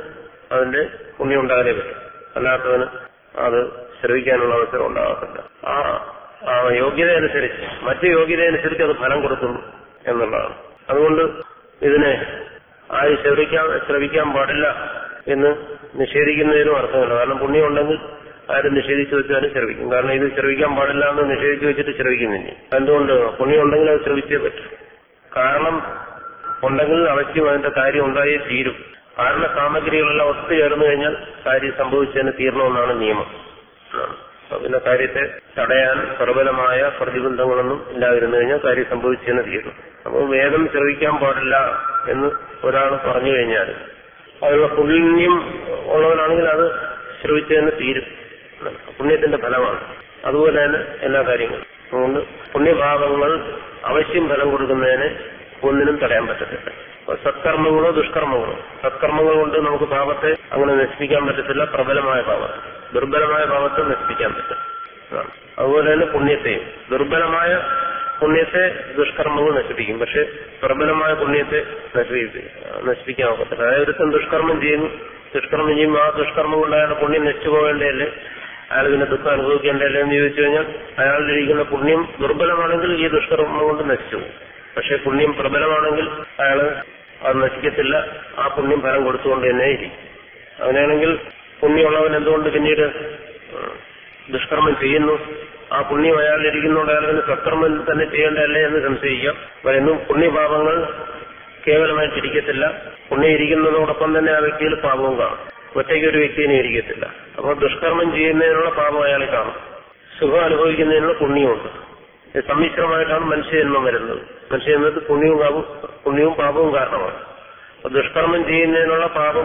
അതിന്റെ പുണ്യം ഉണ്ടാകാനേ പറ്റും അല്ലാത്തവന് അത് ശ്രവിക്കാനുള്ള അവസരം ഉണ്ടാകത്തില്ല ആ ആ യോഗ്യത അനുസരിച്ച് മറ്റു യോഗ്യത അനുസരിച്ച് അത് ഫലം കൊടുക്കുന്നു എന്നുള്ളതാണ് അതുകൊണ്ട് ഇതിനെ ആരും ശ്രവിക്കാൻ ശ്രവിക്കാൻ പാടില്ല എന്ന് നിഷേധിക്കുന്നതിനും അർത്ഥമില്ല കാരണം പുണ്യം ഉണ്ടെങ്കിൽ ആരും നിഷേധിച്ചു വെച്ചാലും ശ്രവിക്കും കാരണം ഇത് ശ്രവിക്കാൻ പാടില്ല എന്ന് നിഷേധിച്ചു വെച്ചിട്ട് ശ്രവിക്കുന്നില്ല എന്തുകൊണ്ട് പുണ്യം ഉണ്ടെങ്കിൽ അത് ശ്രവിച്ചേ പറ്റും കാരണം ഉണ്ടെങ്കിൽ അവയ്ക്കും അതിന്റെ കാര്യം ഉണ്ടായേ തീരും കാരണ സാമഗ്രികളെല്ലാം ഒത്തുചേർന്നു കഴിഞ്ഞാൽ കാര്യം സംഭവിച്ചതിന് തീരണമെന്നാണ് നിയമം അപ്പൊ പിന്നെ കാര്യത്തെ തടയാൻ പ്രബലമായ പ്രതിബന്ധങ്ങളൊന്നും ഇല്ലാതിരുന്നു കഴിഞ്ഞാൽ കാര്യം സംഭവിച്ചതിന് തീരും അപ്പോൾ വേദം ശ്രവിക്കാൻ പാടില്ല എന്ന് ഒരാൾ പറഞ്ഞു കഴിഞ്ഞാൽ അതിനുള്ള പുണ്യം ഉള്ളവനാണെങ്കിൽ അത് ശ്രവിച്ചതിന് തീരും പുണ്യത്തിന്റെ ഫലമാണ് അതുപോലെ തന്നെ എല്ലാ കാര്യങ്ങളും അതുകൊണ്ട് പുണ്യഭാവങ്ങൾ അവശ്യം ഫലം കൊടുക്കുന്നതിന് ഒന്നിനും തടയാൻ പറ്റത്തില്ല അപ്പൊ സത്കർമ്മങ്ങളോ ദുഷ്കർമ്മങ്ങളോ സത്കർമ്മങ്ങൾ കൊണ്ട് നമുക്ക് പാപത്തെ അങ്ങനെ നശിപ്പിക്കാൻ പറ്റത്തില്ല പ്രബലമായ പാപം ദുർബലമായ പാപത്തെ നശിപ്പിക്കാൻ പറ്റും അതാണ്. അതുപോലെ തന്നെ പുണ്യത്തെയും ദുർബലമായ പുണ്യത്തെ ദുഷ്കർമ്മങ്ങൾ നശിപ്പിക്കും പക്ഷെ പ്രബലമായ പുണ്യത്തെ നശിപ്പിക്കും നശിപ്പിക്കാൻ ഒക്കത്തില്ല അതായത് ഒരുത്തൻ ദുഷ്കർമ്മം ചെയ്യുന്നു ദുഷ്കർമ്മം ചെയ്യുമ്പോൾ ആ ദുഷ്കർമ്മം കൊണ്ട് അയാളുടെ പുണ്യം നശിച്ചു പോകേണ്ടതല്ലേ അയാൾ പിന്നെ ദുഃഖം അനുഭവിക്കേണ്ടതല്ലേ എന്ന് ചോദിച്ചു കഴിഞ്ഞാൽ അയാളിലിരിക്കുന്ന പുണ്യം ദുർബലമാണെങ്കിൽ ഈ ദുഷ്കർമ്മം കൊണ്ട് നശിച്ചു പോകും പക്ഷെ പുണ്യം പ്രബലമാണെങ്കിൽ അയാള് അത് നശിക്കത്തില്ല ആ പുണ്യം ഫലം കൊടുത്തുകൊണ്ട് തന്നെ ഇരിക്കും അങ്ങനെയാണെങ്കിൽ പുണ്യമുള്ളവൻ എന്തുകൊണ്ട് പിന്നീട് ഉം, ദുഷ്കർമ്മം ചെയ്യുന്നു ആ പുണ്യം അയാളിരിക്കുന്നതുകൊണ്ട് അയാളിന് സത്കർമ്മം തന്നെ ചെയ്യേണ്ടതല്ലേ എന്ന് സംശയിക്കാം അപ്പൊ എന്നും പുണ്യപാപങ്ങൾ കേവലമായിട്ടിരിക്കത്തില്ല പുണ്യം ഇരിക്കുന്നതോടൊപ്പം തന്നെ ആ വ്യക്തിയിൽ പാപവും കാണും ഒറ്റയ്ക്ക് ഒരു വ്യക്തിനെ ഇരിക്കത്തില്ല അപ്പോൾ ദുഷ്കർമ്മം ചെയ്യുന്നതിനുള്ള പാപം അയാൾ കാണും സുഖം അനുഭവിക്കുന്നതിനുള്ള പുണ്യമുണ്ട് ഇത് സമ്മിശ്രമായിട്ടാണ് മനുഷ്യജന്മം വരുന്നത് മനുഷ്യജന്മത്തിൽ പുണ്യവും പാപവും പുണ്യവും പാപവും കാരണമാണ് അപ്പൊ ദുഷ്കർമ്മം ചെയ്യുന്നതിനുള്ള പാപം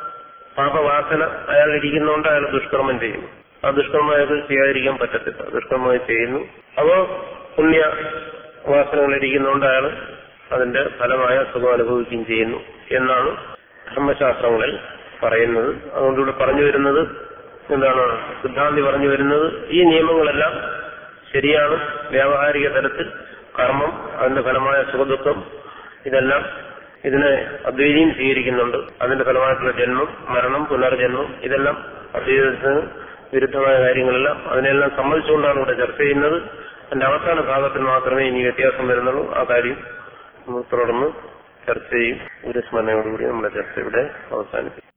പാപവാസന അയാൾ ഇരിക്കുന്നതുകൊണ്ട് അയാൾ ദുഷ്കർമ്മം ചെയ്യുന്നു ആ ദുഷ്കർമ്മം അയാൾക്ക് ചെയ്യാതിരിക്കാൻ പറ്റത്തില്ല ദുഷ്കർമ്മം ചെയ്യുന്നു അപ്പോ പുണ്യ വാസനകൾ ഇരിക്കുന്നതുകൊണ്ട് അയാൾ അതിന്റെ ഫലമായ സുഖം അനുഭവിക്കുകയും ചെയ്യുന്നു എന്നാണ് ധർമ്മശാസ്ത്രങ്ങളിൽ പറയുന്നത് അതുകൊണ്ട് ഇവിടെ പറഞ്ഞു വരുന്നത് എന്താണ് സിദ്ധാന്തി പറഞ്ഞു വരുന്നത് ഈ നിയമങ്ങളെല്ലാം ശരിയാണ് വ്യാവഹാരിക തലത്തിൽ കർമ്മം അതിന്റെ ഫലമായ സുഖദുഃഖം ഇതെല്ലാം ഇതിനെ അദ്വൈതിയും സ്വീകരിക്കുന്നുണ്ട് അതിന്റെ ഫലമായിട്ടുള്ള ജന്മം മരണം പുനർജന്മം ഇതെല്ലാം അദ്വൈതത്തിന് വിരുദ്ധമായ കാര്യങ്ങളെല്ലാം അതിനെല്ലാം സമ്മതിച്ചുകൊണ്ടാണ് ഇവിടെ ചർച്ച ചെയ്യുന്നത് അതിന്റെ അവസാന ഭാഗത്തിൽ മാത്രമേ ഇനി വ്യത്യാസം വരുന്നുള്ളൂ ആ കാര്യം നമ്മൾ തുടർന്ന് ചർച്ച ചെയ്യും ഒരു സ്മരണയോടുകൂടി നമ്മുടെ ചർച്ച ഇവിടെ അവസാനിപ്പിക്കും